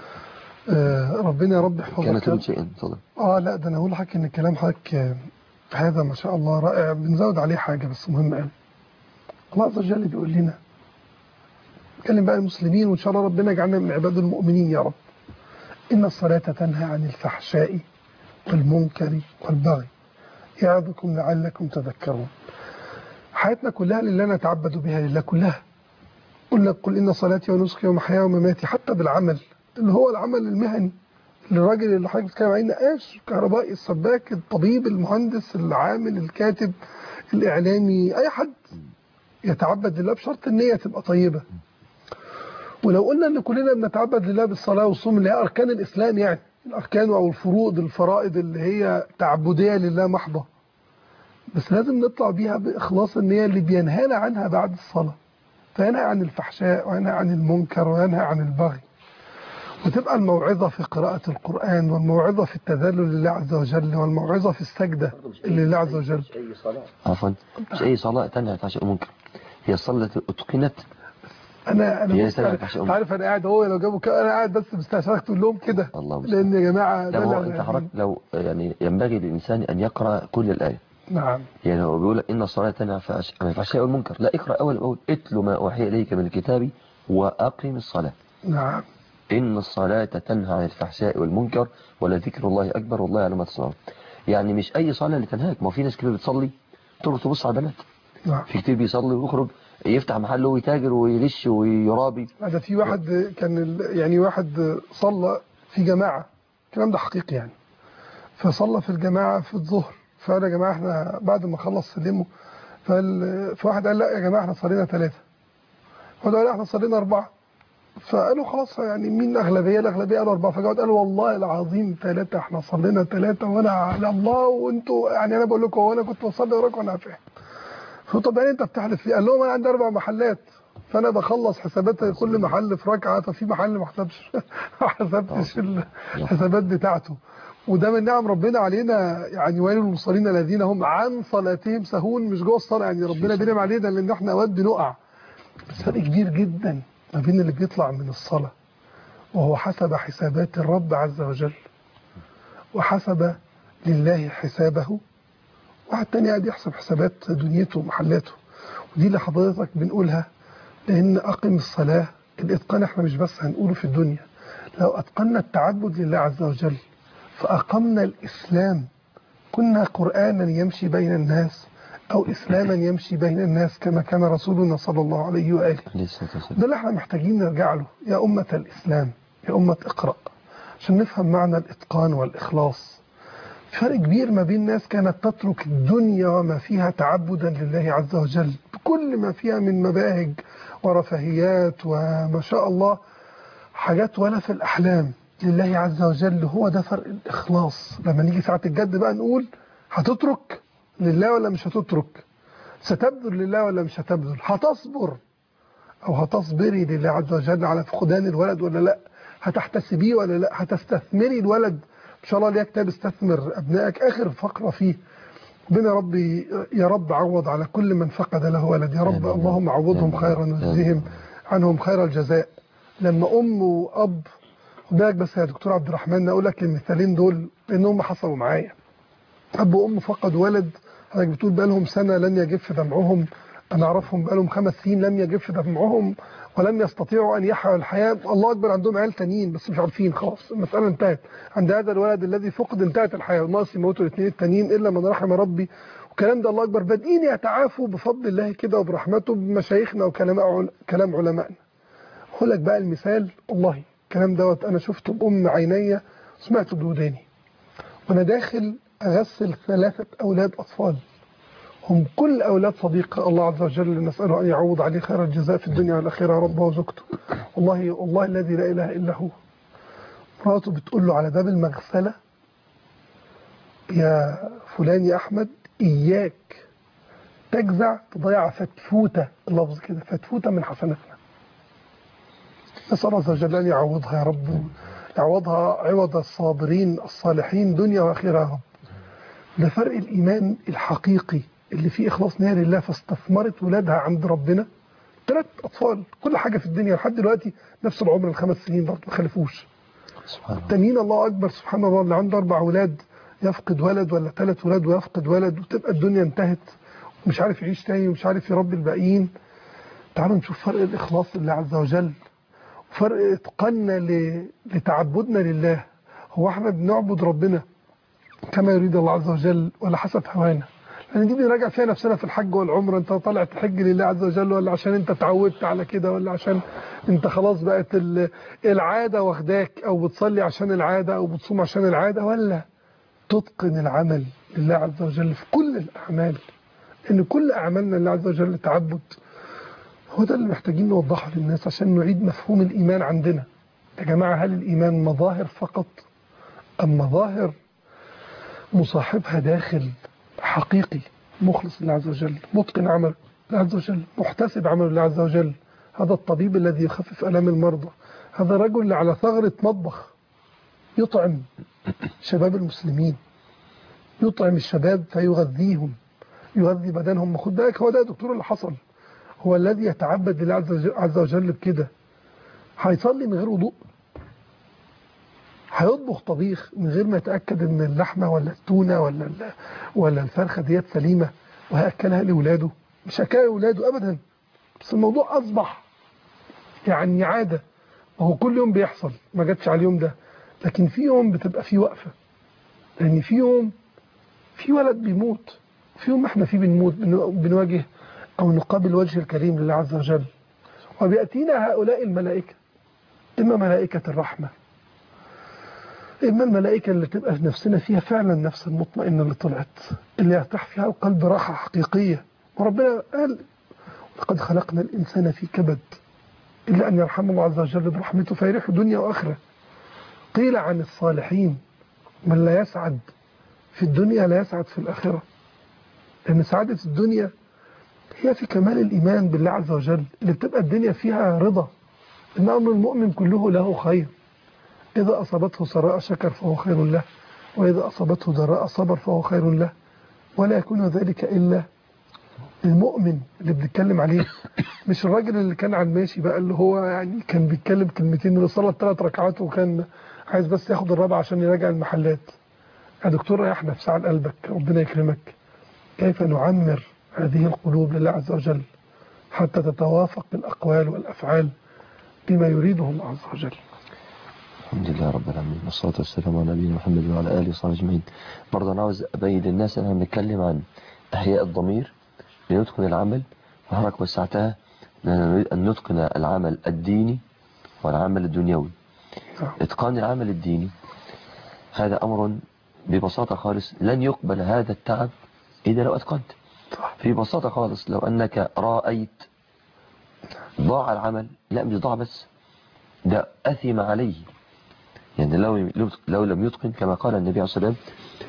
آه ربنا يا رب يحفظك كان يا تريد شيئا اتفضل اه لا ده انا اقول لحضرتك ان كلام حضرتك آه، هذا ما شاء الله رائع بنزود عليه حاجه بس مهم قوي الله عز وجل بيقول لنا اتكلم بقى المسلمين وان شاء الله ربنا يجعلنا من عباد المؤمنين يا رب ان الصلاه تنهى عن الفحشاء والمنكر والبغي يعظكم لعلكم تذكرون حياتنا كلها لله نتعبد بها لله كلها قل لك قل ان صلاتي ونسكي ومحياي ومماتي حتى بالعمل اللي هو العمل المهني الراجل اللي حضرتك بتتكلم عليه النقاش الكهربائي السباك الطبيب المهندس العامل الكاتب الاعلامي اي حد يتعبد لله بشرط النيه تبقى طيبه ولو قلنا ان كلنا بنتعبد لله بالصلاه والصوم اللي هي اركان الاسلام يعني الاركان او الفروض الفرائض اللي هي تعبديه لله محضه بس لازم نطلع بيها بإخلاص ان هي اللي بينهانا عنها بعد الصلاة فينهى عن الفحشاء وينهى عن المنكر وينهى عن البغي وتبقى الموعظة في قراءة القرآن والموعظة في التذلل لله عز وجل والموعظة في السجدة لله عز وجل عفوا مش أي صلاة تنهى عن الفحشاء والمنكر هي الصلاة التي أتقنت انا انا هي بص- سنة الفحشاء أنت عارف انا قاعد هو لو جابوا كده انا قاعد بس مستشارك تقول لهم كده الله المستعان. لان يا جماعه لا ده هو لا- أنت حضرتك لو يعني ينبغي للإنسان أن يقرأ كل الآية نعم يعني هو بيقول لك إن الصلاة تنهى عن الفحش- عن الفحشاء والمنكر لا اقرأ أول بأول اتل ما أوحي إليك من الكتاب وأقم الصلاة نعم إن الصلاة تنهى عن الفحشاء والمنكر ولذكر الله أكبر والله يعلم ما تصنعون يعني مش أي صلاة اللي تنهاك ما هو في ناس كتير بتصلي تروح تبص على البنات نعم في كتير بيصلي ويخرج يفتح محل ويتاجر ويلش ويرابي هذا في واحد كان ال- يعني واحد صلى في جماعة الكلام ده حقيقي يعني فصلى في الجماعة في الظهر فقال يا جماعة احنا بعد ما خلص سلموا فال- فواحد قال لا يا جماعة احنا صلينا ثلاثة واحد قال لا احنا صلينا أربعة فقالوا خلاص يعني مين الأغلبية الأغلبية قالوا أربعة فجاء قالوا والله العظيم ثلاثة احنا صلينا ثلاثة وأنا على الله وأنتوا يعني أنا بقول لكم هو أنا كنت بصلي وراكم وأنا فاهم فقلت طب يعني أنت بتحلف ليه؟ قال لهم أنا عندي أربع محلات فانا بخلص حسابات كل محل في ركعه ففي محل ما حسبش ما حسبتش الحسابات بتاعته وده من نعم ربنا علينا يعني ويل للمصلين الذين هم عن صلاتهم سهون مش جوه الصلاه يعني ربنا بينعم علينا لان احنا اوقات بنقع بس فرق كبير جدا ما بين اللي بيطلع من الصلاه وهو حسب حسابات الرب عز وجل وحسب لله حسابه واحد تاني قاعد يحسب حسابات دنيته ومحلاته ودي اللي حضرتك بنقولها لأن أقم الصلاة الإتقان احنا مش بس هنقوله في الدنيا لو أتقنا التعبد لله عز وجل فأقمنا الإسلام كنا قرآنا يمشي بين الناس أو إسلاما يمشي بين الناس كما كان رسولنا صلى الله عليه وآله عليه الصلاة والسلام ده اللي احنا محتاجين نرجع له يا أمة الإسلام يا أمة اقرأ عشان نفهم معنى الإتقان والإخلاص فرق كبير ما بين ناس كانت تترك الدنيا وما فيها تعبدا لله عز وجل بكل ما فيها من مباهج ورفاهيات وما شاء الله حاجات ولا في الأحلام لله عز وجل هو ده فرق الإخلاص لما نيجي ساعة الجد بقى نقول هتترك لله ولا مش هتترك ستبذل لله ولا مش هتبذل هتصبر أو هتصبري لله عز وجل على فقدان الولد ولا لا هتحتسبيه ولا لا هتستثمري الولد إن شاء الله ليها كتاب استثمر أبنائك آخر فقرة فيه ربنا ربي يا رب عوض على كل من فقد له ولد يا رب آمين. اللهم عوضهم آمين. خيرا وجزهم عنهم خير الجزاء لما أم وأب خد بالك بس يا دكتور عبد الرحمن أقول لك المثالين دول لأن هم حصلوا معايا أب وأم فقدوا ولد حضرتك بتقول بقالهم سنة لن يجف دمعهم أنا أعرفهم بقالهم خمس سنين لم يجف دمعهم ولم يستطيعوا أن يحيوا الحياة الله أكبر عندهم عيال تانيين بس مش عارفين خلاص المسألة انتهت عند هذا الولد الذي فقد انتهت الحياة ناقص يموتوا الاثنين التانيين إلا من رحم ربي والكلام ده الله أكبر بادئين يتعافوا بفضل الله كده وبرحمته بمشايخنا وكلام عل- كلام علمائنا أقول لك بقى المثال والله الكلام دوت أنا شفته بأم عيني سمعته بوداني وأنا داخل أغسل ثلاثة أولاد أطفال هم كل أولاد صديق الله عز وجل نسأله أن يعوض عليه خير الجزاء في الدنيا والآخرة يا رب وزوجته والله والله الذي لا إله إلا هو مراته بتقول له على باب المغسلة يا فلان يا أحمد إياك تجزع تضيع فتفوتة اللفظ كده فتفوتة من حسناتنا نسأل الله عز وجل أن يعوضها يا رب يعوضها عوض الصابرين الصالحين دنيا وآخرة يا رب ده فرق الإيمان الحقيقي اللي فيه إخلاص نية لله فاستثمرت ولادها عند ربنا ثلاث أطفال كل حاجة في الدنيا لحد دلوقتي نفس العمر الخمس سنين برضه ما خلفوش سبحان الله التانيين الله أكبر سبحان الله اللي عنده أربع أولاد يفقد ولد ولا ثلاث ولاد ويفقد ولد وتبقى الدنيا انتهت ومش عارف يعيش تاني ومش عارف يربي الباقيين تعالوا نشوف فرق الإخلاص لله عز وجل وفرق إتقاننا ل- لتعبدنا لله هو احنا بنعبد ربنا كما يريد الله عز وجل ولا حسب هوانا لان دي بنراجع فيها نفسنا في الحج والعمره انت طالع تحج لله عز وجل ولا عشان انت اتعودت على كده ولا عشان انت خلاص بقت ال- العاده واخداك او بتصلي عشان العاده او بتصوم عشان العاده ولا تتقن العمل لله عز وجل في كل الاعمال ان كل اعمالنا لله عز وجل تعبد هو ده اللي محتاجين نوضحه للناس عشان نعيد مفهوم الايمان عندنا يا جماعه هل الايمان مظاهر فقط ام مظاهر مصاحبها داخل حقيقي مخلص لله عز وجل متقن عمل لله عز وجل محتسب عمل لله عز وجل هذا الطبيب الذي يخفف ألام المرضى هذا الرجل اللي على ثغرة مطبخ يطعم شباب المسلمين يطعم الشباب فيغذيهم يغذي بدنهم ما خد بالك هو ده يا دكتور اللي حصل هو الذي يتعبد لله عز وجل- عز وجل بكده هيصلي من غير وضوء هيطبخ طبيخ من غير ما يتأكد ان اللحمة ولا التونة ولا ال- ولا الفرخة ديت سليمة وهيأكلها لأولاده مش هيأكلها لأولاده أبدا بس الموضوع أصبح يعني عادة وهو كل يوم بيحصل ما جاتش على اليوم ده لكن في يوم بتبقى فيه وقفة لأن في يوم في ولد بيموت في يوم احنا فيه بنموت بنو- بنواجه أو نقابل وجه الكريم لله عز وجل وبيأتينا هؤلاء الملائكة إما ملائكة الرحمة إما الملائكة اللي تبقى في نفسنا فيها فعلا نفس المطمئنة اللي طلعت اللي يرتاح فيها القلب راحة حقيقية وربنا قال لقد خلقنا الإنسان في كبد إلا أن يرحم الله عز وجل برحمته فيريح دنيا وآخرة قيل عن الصالحين من لا يسعد في الدنيا لا يسعد في الآخرة لأن سعادة الدنيا هي في كمال الإيمان بالله عز وجل اللي بتبقى الدنيا فيها رضا إن أمر المؤمن كله له خير إذا أصابته سراء شكر فهو خير له وإذا أصابته ضراء صبر فهو خير له ولا يكون ذلك إلا المؤمن اللي بنتكلم عليه مش الراجل اللي كان على الماشي بقى اللي هو يعني كان بيتكلم كلمتين اللي صلى ثلاث ركعات وكان عايز بس ياخد الرابعة عشان يراجع المحلات يا دكتور ريحنا في ساعة قلبك ربنا يكرمك كيف نعمر هذه القلوب لله عز وجل حتى تتوافق الأقوال والأفعال بما يريده الله عز وجل الحمد لله رب العالمين والصلاة والسلام على نبينا محمد وعلى آله وصحبه أجمعين برضه أنا عاوز أبين للناس أن احنا بنتكلم عن إحياء الضمير لنتقن العمل وحضرتك وسعتها أننا نريد أن نتقن العمل الديني والعمل الدنيوي نعم. إتقان العمل الديني هذا أمر ببساطة خالص لن يقبل هذا التعب إذا لو أتقنت صح في بساطة خالص لو أنك رأيت ضاع العمل لا مش ضاع بس ده أثم عليه يعني لو لو لم يتقن كما قال النبي عليه الصلاة والسلام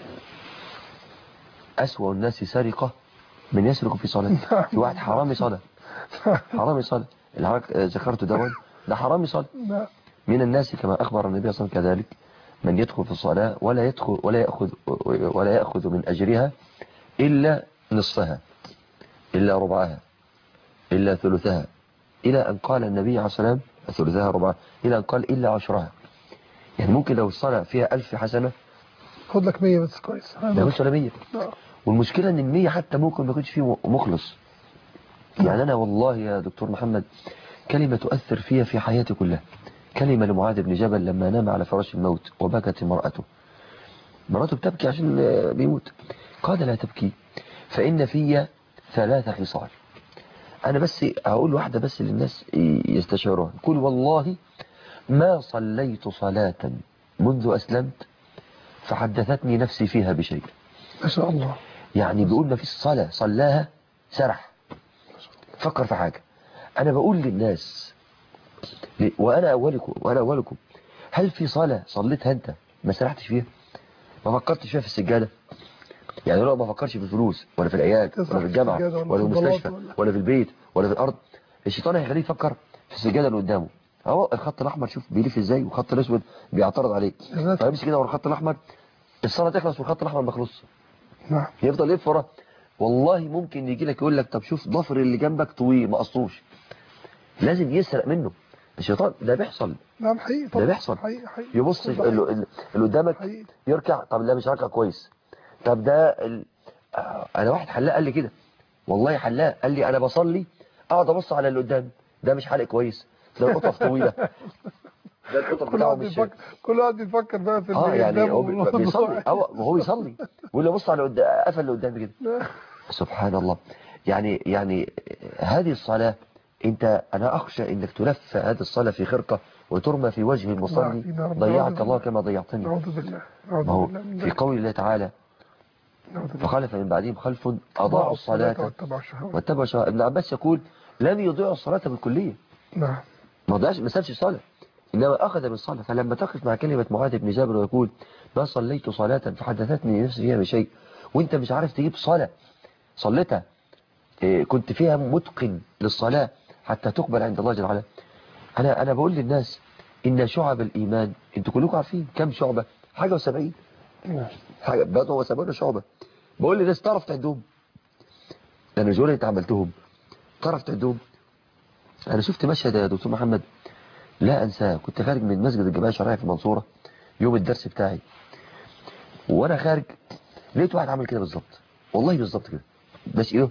أسوأ الناس سرقة من يسرق في صلاة في واحد حرامي صلاة حرامي صلاة اللي حضرتك ذكرته دون ده حرامي صلاة لا من الناس كما أخبر النبي صلى الله عليه وسلم كذلك من يدخل في الصلاة ولا يدخل ولا يأخذ ولا يأخذ من أجرها إلا نصفها إلا ربعها إلا ثلثها إلى أن قال النبي عليه الصلاة والسلام ثلثها ربعها إلى أن قال إلا عشرها يعني ممكن لو الصلاة فيها ألف حسنة خد لك 100 بس كويس ما يكونش ولا 100 لا. والمشكلة ان المية حتى ممكن ما يكونش فيه مخلص يعني انا والله يا دكتور محمد كلمة تؤثر فيها في حياتي كلها كلمة لمعاذ بن جبل لما نام على فراش الموت وبكت امرأته مراته بتبكي عشان بيموت قال لا تبكي فإن في ثلاث خصال أنا بس أقول واحدة بس للناس يستشعروها يقول والله ما صليت صلاة منذ أسلمت فحدثتني نفسي فيها بشيء ما شاء الله يعني بيقول ما فيش صلاة صلاها سرح فكر في حاجة أنا بقول للناس ل- وأنا أولكم وأنا أولكم هل في صلاة صليتها أنت ما سرحتش فيها ما فكرتش فيها في السجادة يعني لو ما فكرش في الفلوس ولا في العياد تسرح ولا في في الجامعة السجادة ولا ولا في في البلاط المستشفى ولا- ولا في البيت ولا في الأرض الشيطان هيخليه يفكر في السجادة اللي قدامه اهو الخط الأحمر شوف بيلف ازاي والخط الأسود بيعترض عليه الرسم. فيمشي كده ورا الخط الأحمر الصلاة تخلص والخط الأحمر ما يخلصش نعم يفضل يلف ورا والله ممكن يجي لك يقول لك طب شوف ضفر اللي جنبك طويل ما قصوش لازم يسرق منه الشيطان ده بيحصل نعم حقيقي ده طبعا بيحصل حقيقي حقيقي يبص ده اللي اللي قدامك حقيقي. يركع طب لا مش راكع كويس طب ده ال... آه، انا واحد حلاق قال لي كده والله حلاق قال لي انا بصلي اقعد ابص على اللي قدامي ده مش حالق كويس ده القطف طويله ده القطف كل بتاعه واحد مش بيفكر كل واحد بيفكر بقى في اه اللي يعني قدامه هو بي- والموضوع. بيصلي هو هو بيصلي يقول لي بص على قدام قفل اللي قدامي كده سبحان الله يعني يعني هذه الصلاة انت انا اخشى انك تلف هذه الصلاة في خرقة وترمى في وجه المصلي نعم، نعم. ضيعك نعوذ الله بالله. كما ضيعتني نعوذ بالله نعوذ ما هو بالله من في ذلك. قول الله تعالى نعوذ بالله. فخلف من بعدهم خلف اضاعوا الصلاة واتبعوا الشهوات واتبعوا الشهوات ابن عباس يقول لم يضيعوا الصلاة بالكلية نعم ما ضيعش ما سابش الصلاة إنما أخذ بالصلاة فلما تقف مع كلمة معاذ بن جابر ويقول ما صليت صلاة فحدثتني نفسي فيها بشيء وانت مش عارف تجيب صلاة صليتها إيه، كنت فيها متقن للصلاة حتى تقبل عند الله جل وعلا أنا أنا بقول للناس إن شعب الإيمان أنتوا كلكم عارفين كم شعبة حاجة وسبعين حاجة بضع وسبعين شعبة بقول للناس تعرف تعدهم أنا مش بقول أنت عملتهم تعرف تعدهم أنا شفت مشهد يا دكتور محمد لا أنساه كنت خارج من مسجد الجماعة الشرعية في المنصورة يوم الدرس بتاعي وأنا خارج لقيت واحد عمل كده بالظبط والله بالظبط كده بس إيه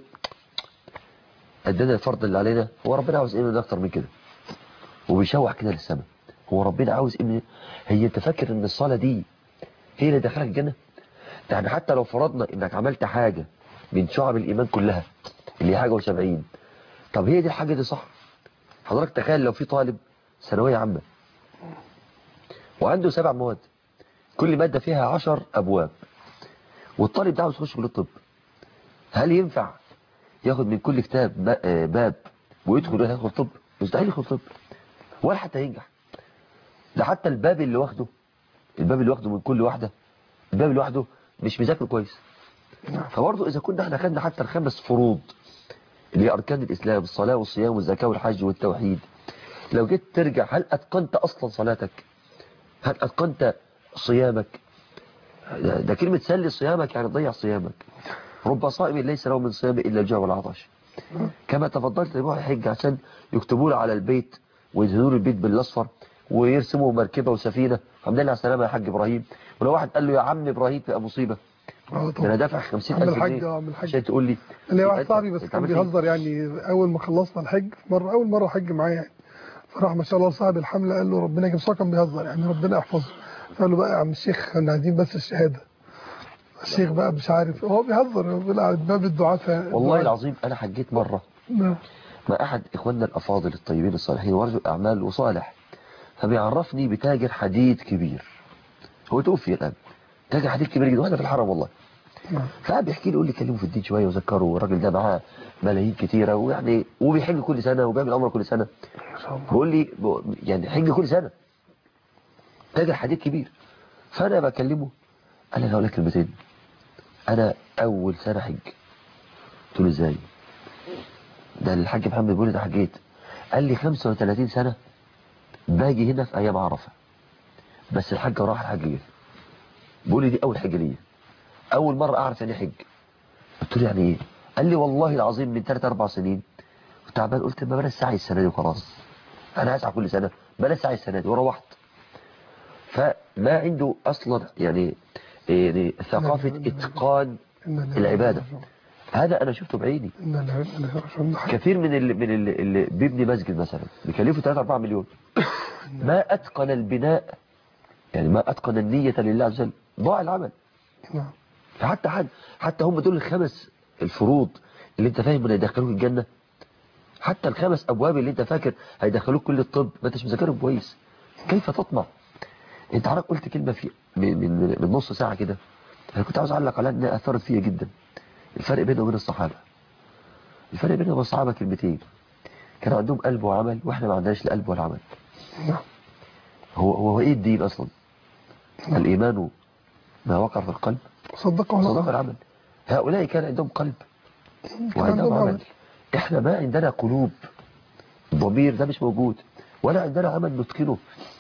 أدانا الفرض اللي علينا هو ربنا عاوز إيه من أكتر من كده وبيشوح كده للسماء هو ربنا عاوز إيه من هي أنت فاكر إن الصلاة دي هي اللي دخلك الجنة يعني حتى لو فرضنا إنك عملت حاجة من شعب الإيمان كلها اللي هي حاجة وسبعين طب هي دي الحاجة دي صح حضرتك تخيل لو في طالب ثانوية عامة وعنده سبع مواد كل مادة فيها عشر أبواب والطالب ده عاوز يخش كلية الطب هل ينفع ياخد من كل كتاب ب- آه، باب ويدخل يدخل طب مستحيل يدخل طب ولا حتى ينجح ده حتى الباب اللي واخده الباب اللي واخده من كل واحدة الباب اللي واخده مش مذاكره كويس فبرضه إذا كنا احنا خدنا حتى الخمس فروض اللي هي أركان الإسلام الصلاة والصيام والزكاة والحج والتوحيد لو جيت ترجع هل أتقنت أصلا صلاتك هل أتقنت صيامك ده, ده كلمة سلي صيامك يعني ضيع صيامك رب صائم ليس له من صيام إلا الجوع والعطش كما تفضلت يروح يحج عشان يكتبوا له على البيت ويدهنوا له البيت بالأصفر ويرسموا مركبة وسفينة الحمد لله على السلامة يا حاج إبراهيم ولو واحد قال له يا عم إبراهيم تبقى مصيبة اه ده أنا طبعا دافع 50 عم ألف الحاج جنيه اه عم الحاج عشان تقول لي اللي واحد يبقى أنت- صاحبي بس أنت كان عملت إيه؟ بيهزر يعني اول ما خلصنا الحج مرة اول مرة حج معايا يعني فراح ما شاء الله صاحب الحملة قال له ربنا يكرمك بس هو كان بيهزر يعني ربنا يحفظه فقال له بقى يا عم الشيخ احنا عايزين بس الشهادة الشيخ بقى مش عارف هو بيهزر هو بيقول على باب الدعاء ف- والله الدعاء. العظيم أنا حجيت مرة نعم. مع أحد إخواننا الأفاضل الطيبين الصالحين ورجل أعمال وصالح فبيعرفني بتاجر حديد كبير هو توفي الآن تاجر حديد كبير جدا وأنا في الحرم والله نعم. فقعد بيحكي لي يقول لي كلمه في الدين شويه وذكره والراجل ده معاه ملايين كتيره ويعني وبيحج كل سنه وبيعمل عمره كل سنه ما شاء الله بيقول لي ب- يعني حج كل سنه تاجر حديد كبير فانا بكلمه قال لي انا هقول لك كلمتين انا اول سنه حج قلت له ازاي ده الحاج محمد بيقول لي ده حجيت قال لي 35 سنه باجي هنا في ايام عرفه بس الحج راح الحج جه بيقول لي دي اول حجه ليا اول مره اعرف يعني إيه حج قلت له يعني ايه قال لي والله العظيم من 3 4 سنين كنت تعبان قلت ما بلاش سعي السنه دي وخلاص انا هسعى كل سنه بلاش سعي السنه دي وروحت فما عنده اصلا يعني يعني ثقافه اتقان إن الله العبادة. يرحمه. هذا انا شفته بعيني إن الله الله يرحمه. ده حقيقي. كثير من اللي من اللي, اللي بيبني مسجد مثلا بيكلفه 3 4 مليون ما اتقن البناء يعني ما اتقن النيه لله عز وجل ضاع العمل نعم فحتى حد حتى هم دول الخمس الفروض اللي انت فاهم ان هيدخلوك الجنة حتى الخمس ابواب اللي انت فاكر هيدخلوك كل الطب ما انتش مذاكرهم كويس كيف تطمع انت عارف قلت كلمة في من, من, من نص ساعة كده انا كنت عاوز اعلق عليها انها اثرت فيا جدا الفرق بينه وبين الصحابة الفرق بينه وبين الصحابة كلمتين كان عندهم قلب وعمل واحنا ما عندناش لا قلب ولا عمل نعم هو هو ايه الدين اصلا الايمان ما وقع في القلب صدقه صدق الله العمل هؤلاء كان عندهم قلب كان وعندهم عندهم عمل عمل. احنا ما عندنا قلوب الضمير ده مش موجود ولا عندنا عمل نتقنه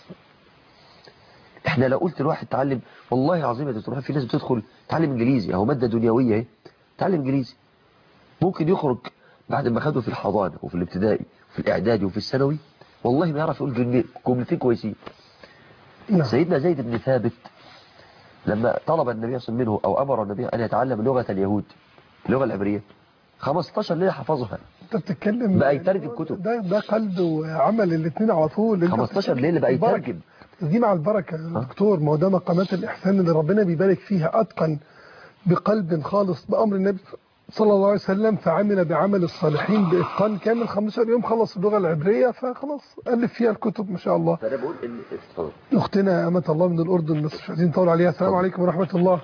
احنا لو قلت لواحد تعلم والله العظيم يا دكتور في ناس بتدخل تعلم انجليزي اهو ماده دنيويه اهي تعلم انجليزي ممكن يخرج بعد ما خده في الحضانه وفي الابتدائي وفي الاعدادي وفي الثانوي والله ما يعرف يقول جملة- جملتين كويسين نعم سيدنا زيد بن ثابت لما طلب النبي صلى الله عليه وسلم منه او امر النبي ان يتعلم لغه اليهود اللغه العبريه 15 ليله حفظها انت بتتكلم بقى يترجم كتب. ده ده قلب وعمل الاثنين على طول انت 15 ليله بقى البركة. يترجم دي مع البركة يا دكتور ما هو ده مقامات الإحسان اللي ربنا بيبارك فيها أتقن بقلب خالص بأمر النبي صلى الله عليه وسلم فعمل بعمل الصالحين بإتقان كامل 15 يوم خلص اللغة العبرية فخلاص ألف فيها الكتب ما شاء الله فانا بقول ان اتفضل أختنا أمة الله من الأردن بس مش عايزين نطول عليها السلام عليكم ورحمة الله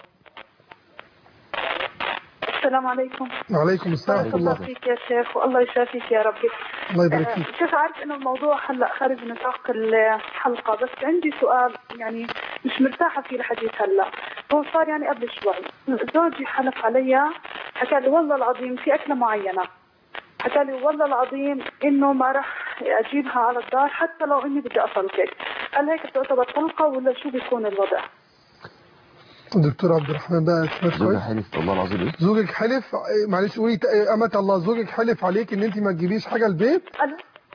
السلام عليكم وعليكم السلام بارك ورحمة الله الله فيك يا شيخ والله يشافيك يا ربي الله يبارك آه، فيك شيخ عارف انه الموضوع هلا خارج نطاق الحلقه بس عندي سؤال يعني مش مرتاحه فيه الحديث هلا هو صار يعني قبل شوي زوجي حلف علي حكى لي والله العظيم في اكله معينه حكى لي والله العظيم انه ما راح اجيبها على الدار حتى لو اني بدي اطلقك قال هيك بتعتبر طلقه ولا شو بيكون الوضع دكتور عبد الرحمن بقى سمعت زوجها كويس حلف والله العظيم ايه زوجك حلف إيه، معلش قولي ت- إيه، أمة الله زوجك حلف عليك إن أنت ما تجيبيش حاجة البيت قال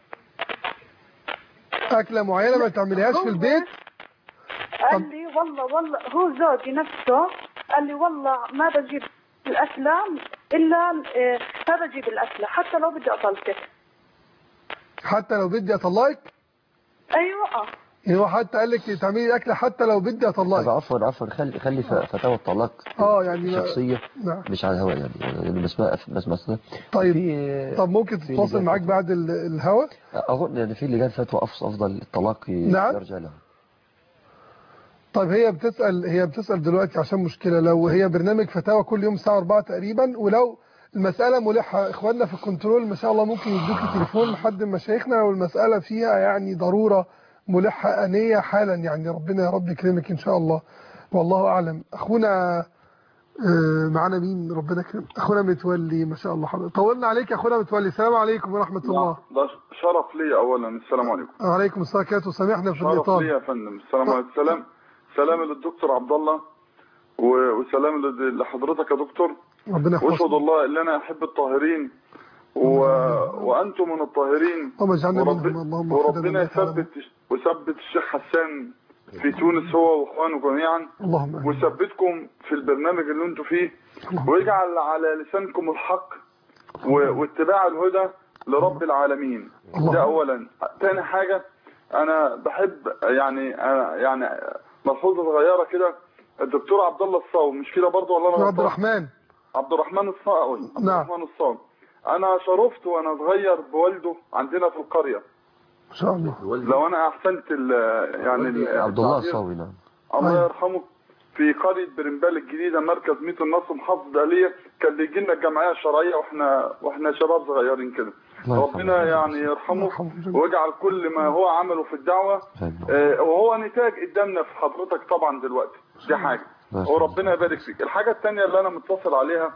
أكلة معينة ما تعمليهاش في البيت قال لي والله والله هو زوجي نفسه قال لي والله ما بجيب الأكلة إلا آه، ما بجيب الأكلة حتى لو بدي أطلقك حتى لو بدي أطلقك أيوة آه يعني هو حتى قال لك تعملي أكلة حتى لو بدي طب أطلقك عفوا عفوا خلي خلي ف- فتاوى الطلاق اه يعني ما- شخصية نعم مش على الهواء يعني يعني بس ما بس مثلا طيب في طب ممكن في تتواصل لجان معاك فتوى. بعد ال- الهوا اظن ان في لجان فتوى أفضل- افضل الطلاق ي- نعم. يرجع له طيب هي بتسأل هي بتسأل دلوقتي عشان مشكلة لو هي برنامج فتاوى كل يوم الساعة 4 تقريبا ولو المسألة ملحة إخواننا في الكنترول ما شاء الله ممكن يدوكي تليفون لحد من مشايخنا لو المسألة فيها يعني ضرورة ملحة أنية حالا يعني ربنا يا رب يكرمك إن شاء الله والله أعلم أخونا آه، معانا مين ربنا يكرم أخونا متولي ما شاء الله حضرتك طولنا عليك يا أخونا متولي السلام عليكم ورحمة الله ده شرف لي اولا السلام عليكم وعليكم السلام ورحمة وسامحنا في شرف لي الإطالة يا فندم السلام عليكم سلام سلام للدكتور عبد الله و- وسلام ل- لحضرتك يا دكتور ربنا واشهد يحفظك الله ان انا احب الطاهرين و... وانتم من الطاهرين اللهم اجعلنا ورب... منهم اللهم اغفر لنا وربنا ما تعلم. يثبت وثبت الشيخ حسان في تونس هو واخوانه جميعا اللهم آمين. ويثبتكم في البرنامج اللي انتم فيه اللهم ويجعل على لسانكم الحق و... واتباع الهدى لرب العالمين الله. ده اولا تاني حاجة انا بحب يعني أنا يعني ملحوظة صغيرة كده الدكتور عبد الله الصاوي مش كده برضه ولا انا عبد غلطان؟ الرحمن عبد الرحمن الصاوي عبد نعم. الرحمن الصاوي انا شرفت وانا صغير بولده عندنا في القرية ما شاء الله لو انا احسنت ال يعني ال- عبد الله التعبير. الصاوي نعم الله أيوة. يرحمه في قرية برمبال الجديدة مركز ميت النصر محافظة دهلية كان بيجي لنا الجمعية الشرعية واحنا واحنا شباب صغيرين كده الله يرحمه. ربنا يعني الله يرحمه يرحمه جميعا. ويجعل كل ما هو عمله في الدعوة آمين. آه، وهو نتاج قدامنا في حضرتك طبعا دلوقتي دي حاجة الله يرحمه. وربنا يبارك فيك الحاجة الثانية اللي أنا متصل عليها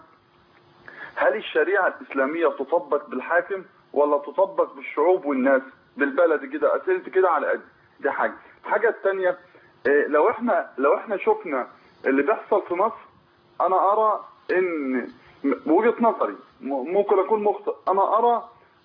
هل الشريعة الإسلامية تطبق بالحاكم ولا تطبق بالشعوب والناس بالبلد كده أسئلتي كده على قد دي حاجة الحاجة الثانية آه، لو احنا لو احنا شفنا اللي بيحصل في مصر انا ارى ان م- بوجهة نظري م- ممكن اكون مخطئ انا ارى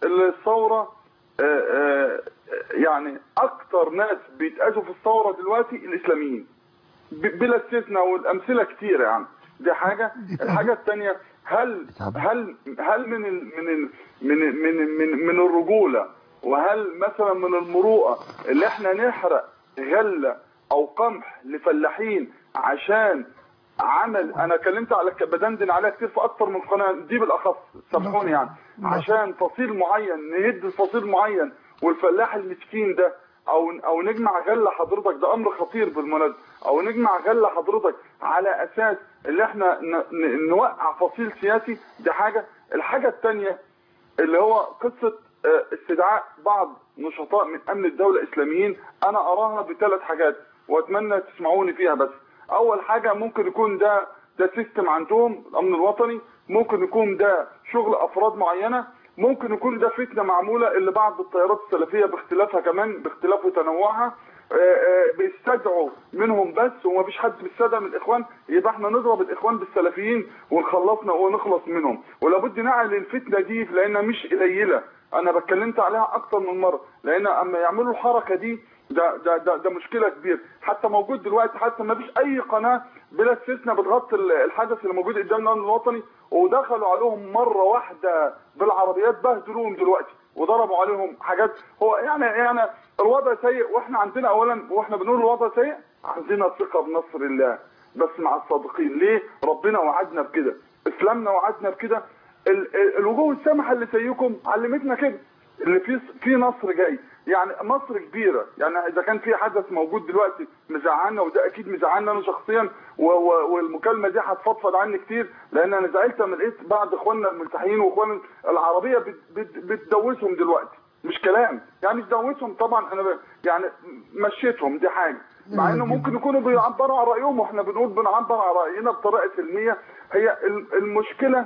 الثورة آه، آه، يعني اكتر ناس بيتأذوا في الثورة دلوقتي الاسلاميين ب- بلا استثناء والامثله كتيره يعني دي حاجه الحاجه الثانيه هل هل هل من ال من ال من ال من من, من الرجوله وهل مثلا من المروءه اللي احنا نحرق غله او قمح لفلاحين عشان عمل انا كلمت على بدندن عليها كتير في اكتر من قناه دي بالاخص سامحوني يعني عشان فصيل معين نهد فصيل معين والفلاح المسكين ده او او نجمع غله حضرتك ده امر خطير بالمناسبه او نجمع غله حضرتك على اساس اللي احنا ن- ن- نوقع فصيل سياسي دي حاجه الحاجه الثانيه اللي هو قصه آه، استدعاء بعض نشطاء من امن الدوله الاسلاميين انا اراها بثلاث حاجات واتمنى تسمعوني فيها بس اول حاجه ممكن يكون ده ده سيستم عندهم الامن الوطني ممكن يكون ده شغل افراد معينه ممكن يكون ده فتنه معموله اللي بعض التيارات السلفيه باختلافها كمان باختلاف وتنوعها آه، آه، بيستدعوا منهم بس ومفيش حد بيستدعى من الاخوان يبقى احنا نضرب الاخوان بالسلفيين ونخلصنا ونخلص منهم ولابد نعلن الفتنه دي لانها مش قليله انا بتكلمت عليها اكتر من مره لان اما يعملوا الحركه دي ده ده ده, ده مشكله كبيره حتى موجود دلوقتي حتى ما فيش اي قناه بلا استثناء بتغطي ال- الحدث اللي موجود قدامنا الامن الوطني ودخلوا عليهم مره واحده بالعربيات بهدلوهم دلوقتي وضربوا عليهم حاجات هو يعني يعني الوضع سيء واحنا عندنا اولا واحنا بنقول الوضع سيء عندنا ثقه بنصر الله بس مع الصادقين ليه ربنا وعدنا بكده اسلامنا وعدنا بكده ال- ال- الوجوه السامحه اللي زيكم علمتنا كده اللي في في نصر جاي يعني مصر كبيره يعني اذا كان في حدث موجود دلوقتي مزعلنا وده اكيد مزعلنا انا شخصيا و- و- والمكالمه دي هتفضفض عني كتير لان انا زعلت لما لقيت بعض اخواننا الملتحيين واخوان العربيه بت- بت- بتدوسهم دلوقتي مش كلام يعني مش دوسهم طبعا انا ب... يعني مشيتهم دي حاجه مع انه ممكن يكونوا بيعبروا عن رايهم واحنا بنقول بنعبر عن راينا بطريقه سلميه هي ال- المشكله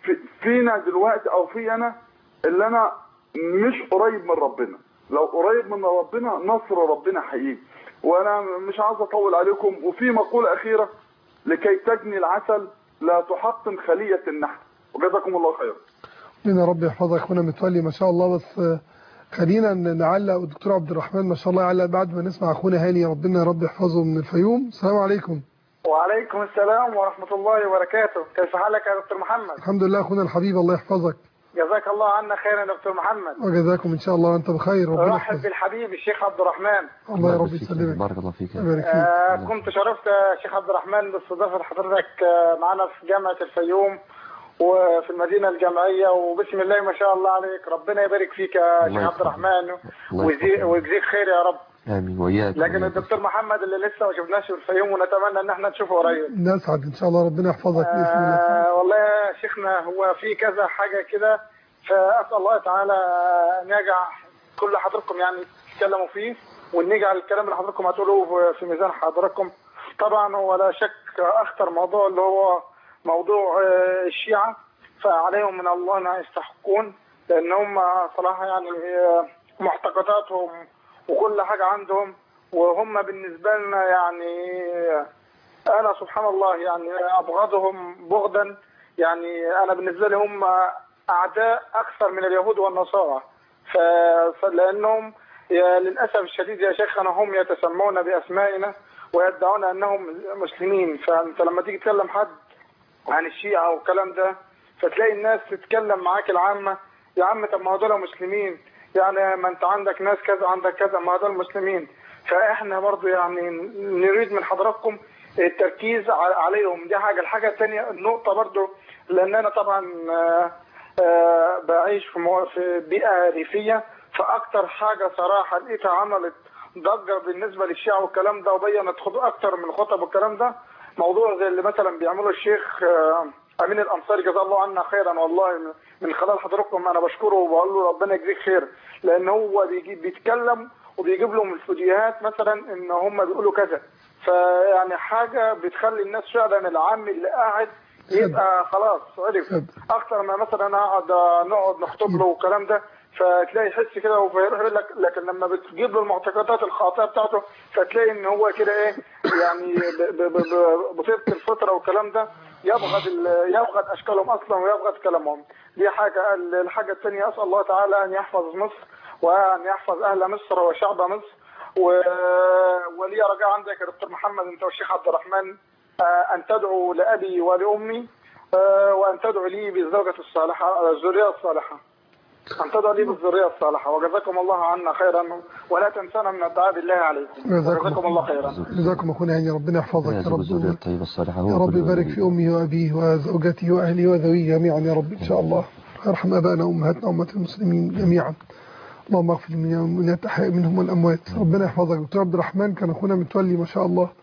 في فينا دلوقتي او في انا اللي انا مش قريب من ربنا لو قريب من ربنا نصر ربنا حقيقي وانا مش عاوز اطول عليكم وفي مقولة اخيرة لكي تجني العسل لا تحطم خلية النحل وجزاكم الله خيرا ربنا رب يحفظك اخونا متولي ما شاء الله بس آه، خلينا ن- نعلق الدكتور عبد الرحمن ما شاء الله يعلق بعد ما نسمع اخونا هاني ربنا رب يحفظه من الفيوم السلام عليكم وعليكم السلام ورحمة الله وبركاته كيف حالك يا دكتور محمد الحمد لله اخونا الحبيب الله يحفظك جزاك الله عنا خيرا يا دكتور محمد وجزاكم ان شاء الله وانت بخير ربنا ارحب يحفظك بالحبيب الشيخ عبد الرحمن الله يا رب فيك. يسلمك بارك الله فيك يبارك فيك آه كنت شرفت يا شيخ عبد الرحمن باستضافة حضرتك آه معنا في جامعة الفيوم وفي المدينة الجامعية وبسم الله ما شاء الله عليك ربنا يبارك فيك يا الله شيخ عبد يحفظك. الرحمن الله ويجزي- يحفظك. ويجزيك خير يا رب امين وإياك لكن وإياك. الدكتور محمد اللي لسه ما شفناش في الفيوم ونتمنى ان احنا نشوفه قريب نسعد ان شاء الله ربنا يحفظك باذن الله آه والله يا شيخنا هو في كذا حاجة كده فأسأل الله تعالى أن يجعل كل حضراتكم يعني تتكلموا فيه وأن يجعل الكلام اللي حضراتكم هتقولوه في ميزان حضراتكم طبعا هو لا شك أخطر موضوع اللي هو موضوع آه، الشيعة فعليهم من الله أن يستحقون لأن هم صراحة يعني آه، معتقداتهم وكل حاجة عندهم وهم بالنسبة لنا يعني انا سبحان الله يعني ابغضهم بغضا يعني انا بالنسبه لي هم اعداء اكثر من اليهود والنصارى ف... فلانهم يا للاسف الشديد يا شيخنا هم يتسمون باسمائنا ويدعون انهم مسلمين فانت لما تيجي تكلم حد عن الشيعه والكلام ده فتلاقي الناس تتكلم معاك العامه يا عم طب ما هو دول مسلمين يعني ما انت عندك ناس كذا عندك كذا ما دول مسلمين فاحنا برضو يعني نريد من حضراتكم التركيز ع- عليهم دي حاجه الحاجه الثانيه النقطه برضو لان انا طبعا آه، آه، بعيش في مو- في بيئه ريفيه فاكتر حاجه صراحه لقيتها عملت ضجه بالنسبه للشيعة والكلام ده وبينت خط- اكتر من خطب والكلام ده موضوع زي اللي مثلا بيعمله الشيخ آه، امين الانصاري جزاه الله عنا خيرا والله من خلال حضراتكم انا بشكره وبقول له ربنا يجزيك خير لان هو بيجي بيتكلم وبيجيب لهم الفيديوهات مثلا ان هم بيقولوا كذا فيعني حاجه بتخلي الناس فعلا العام اللي قاعد يبقى خلاص عرف صدق. اكتر ما مثلا اقعد نقعد نخطب له والكلام ده فتلاقي يحس كده ويروح يقول لك لكن لما بتجيب له المعتقدات الخاطئه بتاعته فتلاقي ان هو كده ايه يعني ب- ب- ب- بطيبه الفطره والكلام ده يبغض ال- يبغض اشكالهم اصلا ويبغض كلامهم دي حاجه الحاجه الثانيه اسال الله تعالى ان يحفظ مصر وان يحفظ اهل مصر وشعب مصر و... ولي رجاء عندك يا دكتور محمد انت والشيخ عبد الرحمن آه، ان تدعو لابي ولامي آه، وان تدعو لي بالزوجه الصالحه آه، الذريه الصالحه ان تدعو لي بالذريه الصالحه وجزاكم الله عنا خيرا ولا تنسانا من الدعاء بالله عليكم جزاكم وجزاكم الله خيرا جزاكم اخونا هاني ربنا يحفظك يا ويرزق الذرية رب الطيبة الصالحة هو يا رب كل يبارك ولي. في امي وابيه وزوجتي واهلي وذوي جميعا يا رب ان شاء الله ارحم ابائنا وامهاتنا وامه المسلمين جميعا اللهم اغفر من الاحياء منهم والاموات ربنا يحفظك دكتور عبد الرحمن كان اخونا متولي ما شاء الله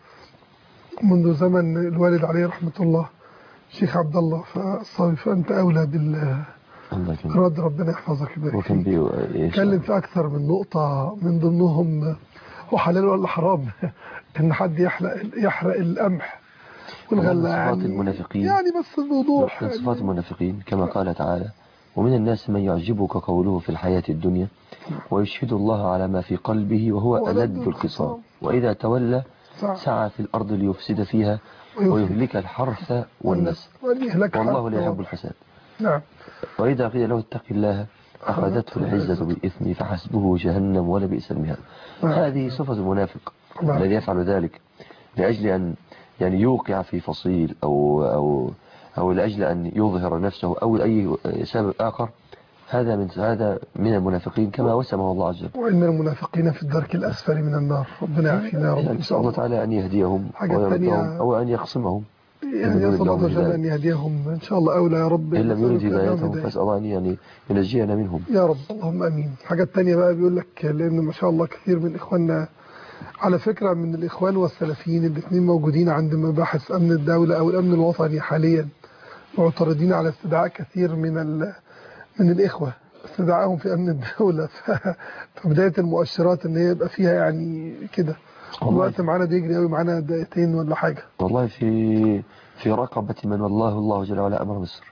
منذ زمن الوالد عليه رحمه الله الشيخ عبد الله فالصافي فانت اولى بالرد الله يكرمك ربنا يحفظك يبارك وكان فيك بي اتكلم في اكثر من نقطه من ضمنهم هو حلال ولا حرام ان حد يحرق يحرق القمح والغله صفات يعني المنافقين يعني بس الموضوع من صفات المنافقين كما قال تعالى ومن الناس من يعجبك قوله في الحياة الدنيا ويشهد الله على ما في قلبه وهو ألد الخصام وإذا تولى صح. سعى في الأرض ليفسد فيها ويهلك الحرث والنسل والإهلاك والله لا حق. يحب الفساد نعم وإذا قيل له اتق الله أخذته العزة بالإثم فحسبه جهنم ولبئس المهاد نعم. هذه صفة المنافق نعم. الذي يفعل ذلك لأجل أن يعني يوقع في فصيل أو أو أو لأجل أن يظهر نفسه أو لأي سبب آخر هذا من هذا من المنافقين كما وسمه الله عز وجل وإن المنافقين في الدرك الأسفل من النار ربنا يعافينا يا رب يعني إن نسأل شاء الله الله تعالى أن يهديهم حاجة ويردهم تانية- أو أن يقسمهم يعني يريد يسأل الله لهم عز وجل هداية. أن يهديهم إن شاء الله أولى يا رب إن لم يرد نسألك لهم هدايتهم هداية. فأسأل الله أن يعني ينجينا منهم يا رب اللهم امين الحاجه الثانيه بقى بيقول لك لان ما شاء الله كثير من اخواننا على فكره من الاخوان والسلفيين الاثنين موجودين عند مباحث امن الدوله او الامن الوطني حاليا معترضين على استدعاء كثير من ال... من الاخوه استدعائهم في امن الدوله ف... فبدايه المؤشرات ان هي يبقى فيها يعني كده والله. الوقت معانا بيجري قوي معانا دقيقتين ولا حاجه والله في في رقبة من والله الله جل وعلا أمر مصر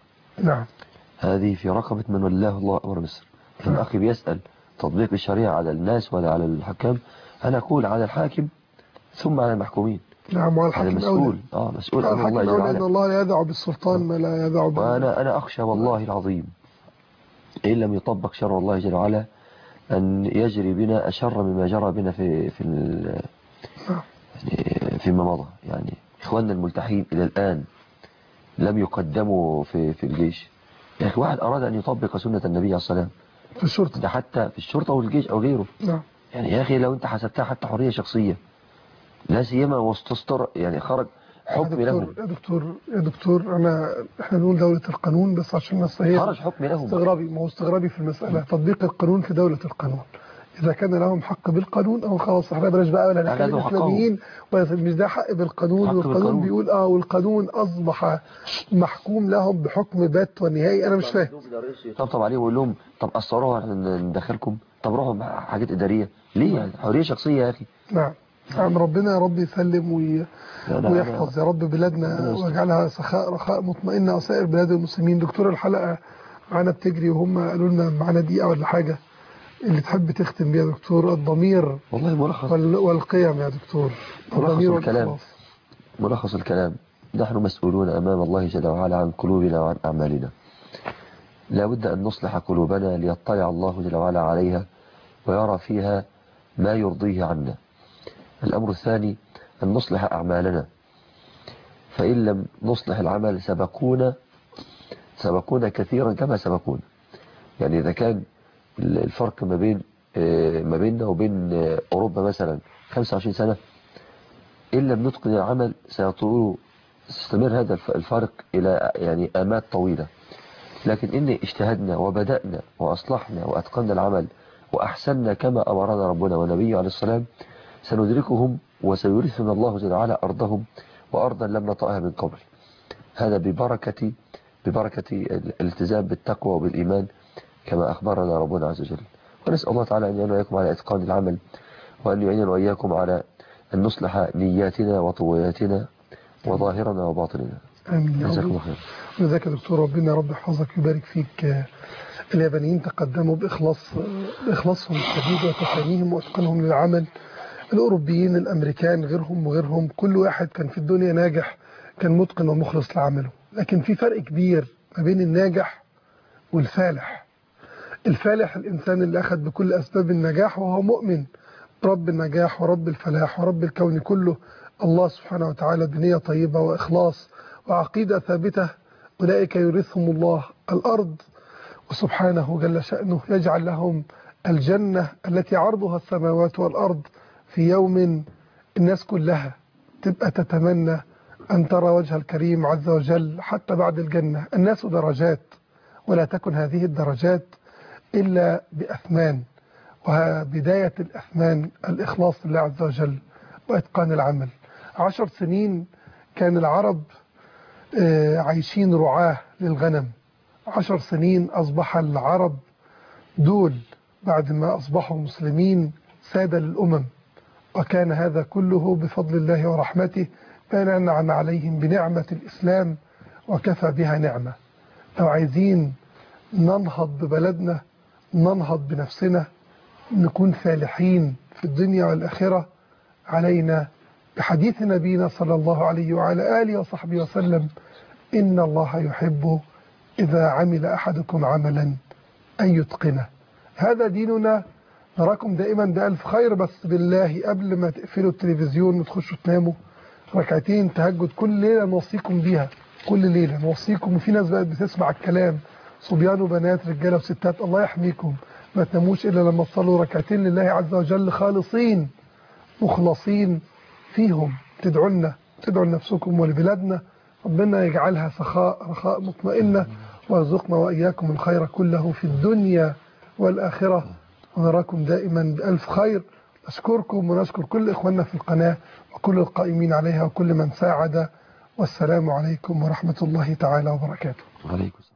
نعم هذه في رقبة من ولاه الله أمر مصر كان أخي بيسأل تطبيق الشريعة على الناس ولا على الحكام أنا أقول على الحاكم ثم على المحكومين نعم وعلى هذا الحاكم أولى مسؤول اه مسؤول على أمر الحاكم الله جل أولى أن وعلا الله لا يدع بالسلطان ما لا يدع بال... وأنا أنا أخشى والله العظيم إن لم يطبق شرع الله جل وعلا أن يجري بنا أشر مما جرى بنا في في ال- نعم. يعني فيما مضى يعني إخواننا الملتحين إلى الآن لم يقدموا في في الجيش يا أخي واحد أراد أن يطبق سنة النبي عليه الصلاة والسلام في الشرطة ده حتى في الشرطة والجيش أو غيره نعم يعني يا أخي لو أنت حسبتها حتى حرية شخصية لا سيما وستصدر يعني خرج حكم يا لهم دكتور يا دكتور يا دكتور أنا إحنا نقول دولة القانون بس عشان بس هي خرج حكم لهم استغرابي ما هو استغرابي في المسألة تطبيق القانون في دولة القانون إذا كان لهم حق بالقانون أو خلاص احنا بلاش بقى ولا نحكي أخذوا حقهم. الإسلاميين ولا مش ده حق بالقانون حق والقانون بالقانون. بيقول اه والقانون أصبح محكوم لهم بحكم بات ونهائي أنا مش فاهم طبطب عليه ويقول لهم طب قصروها عشان ندخلكم طب روحوا مع حاجات إدارية ليه يعني حرية شخصية يا أخي نعم نعم ربنا يا رب يسلم وي... لا، لا، ويحفظ يا رب بلادنا ربنا يستر. ويجعلها سخاء رخاء مطمئنة وسائر بلاد المسلمين دكتور الحلقة معانا بتجري وهم قالوا لنا معانا دقيقة ولا حاجة اللي تحب تختم بيها يا دكتور الضمير والله ملخص وال... والقيم يا دكتور ملخص الضمير الكلام. والإخلاص. ملخص الكلام نحن مسؤولون أمام الله جل وعلا عن قلوبنا وعن أعمالنا لا بد أن نصلح قلوبنا ليطلع الله جل وعلا عليها ويرى فيها ما يرضيه عنا الأمر الثاني أن نصلح أعمالنا فإن لم نصلح العمل سبقونا سبقونا كثيرا كما سبقونا يعني إذا كان الفرق ما بين آه، ما بيننا وبين آه، أوروبا مثلا 25 سنة إن لم نتقن العمل سيطول سيستمر هذا الف- الفارق إلى يعني آمات طويلة لكن إن اجتهدنا وبدأنا وأصلحنا وأتقنا العمل وأحسننا كما أمرنا ربنا ونبيه عليه السلام سندركهم وسيورثنا الله جل وعلا أرضهم وأرضا لم نطأها من قبل هذا ببركة ببركة الالتزام بالتقوى وبالإيمان كما أخبرنا ربنا عز وجل ونسأل الله تعالى أن يعين وإياكم على إتقان العمل وأن يعيننا وإياكم على أن نصلح نياتنا وطوياتنا وظاهرنا وباطننا آمين يا جزاكم رب الله خير جزاك يا دكتور ربنا يا رب يحفظك ويبارك فيك آه، اليابانيين تقدموا بإخلاص آه، بإخلاصهم الشديد وتفانيهم وإتقانهم للعمل الأوروبيين الأمريكان غيرهم وغيرهم كل واحد كان في الدنيا ناجح كان متقن ومخلص لعمله لكن في فرق كبير ما بين الناجح والفالح الفالح الإنسان اللي أخذ بكل أسباب النجاح وهو مؤمن برب النجاح ورب الفلاح ورب الكون كله الله سبحانه وتعالى بنية طيبة وإخلاص وعقيدة ثابتة أولئك يورثهم الله الأرض وسبحانه جل شأنه يجعل لهم الجنة التي عرضها السماوات والأرض في يوم الناس كلها تبقى تتمنى أن ترى وجه الكريم عز وجل حتى بعد الجنة الناس درجات ولا تكن هذه الدرجات إلا بأثمان وبداية الأثمان الإخلاص لله عز وجل وإتقان العمل عشر سنين كان العرب آه، عايشين رعاة للغنم عشر سنين أصبح العرب دول بعد ما أصبحوا مسلمين سادة للأمم وكان هذا كله بفضل الله ورحمته بأن أنعم عليهم بنعمة الإسلام وكفى بها نعمة لو عايزين ننهض ببلدنا ننهض بنفسنا نكون فالحين في الدنيا والآخرة علينا بحديث نبينا صلى الله عليه وعلى آله وصحبه وسلم إن الله يحب إذا عمل أحدكم عملا أن يتقنه هذا ديننا نراكم دائما بألف خير بس بالله قبل ما تقفلوا التلفزيون وتخشوا تناموا ركعتين تهجد كل ليلة نوصيكم بيها كل ليلة نوصيكم وفي ناس بقت بتسمع الكلام صبيان وبنات رجالة وستات الله يحميكم ما تناموش إلا لما تصلوا ركعتين لله عز وجل خالصين مخلصين فيهم تدعوا لنا تدعوا لنفسكم ولبلادنا ربنا يجعلها سخاء رخاء مطمئنة ويرزقنا وإياكم الخير كله في الدنيا والآخرة ونراكم دائما بألف خير نشكركم ونشكر كل إخواننا في القناة وكل القائمين عليها وكل من ساعد والسلام عليكم ورحمة الله تعالى وبركاته وعليكم السلام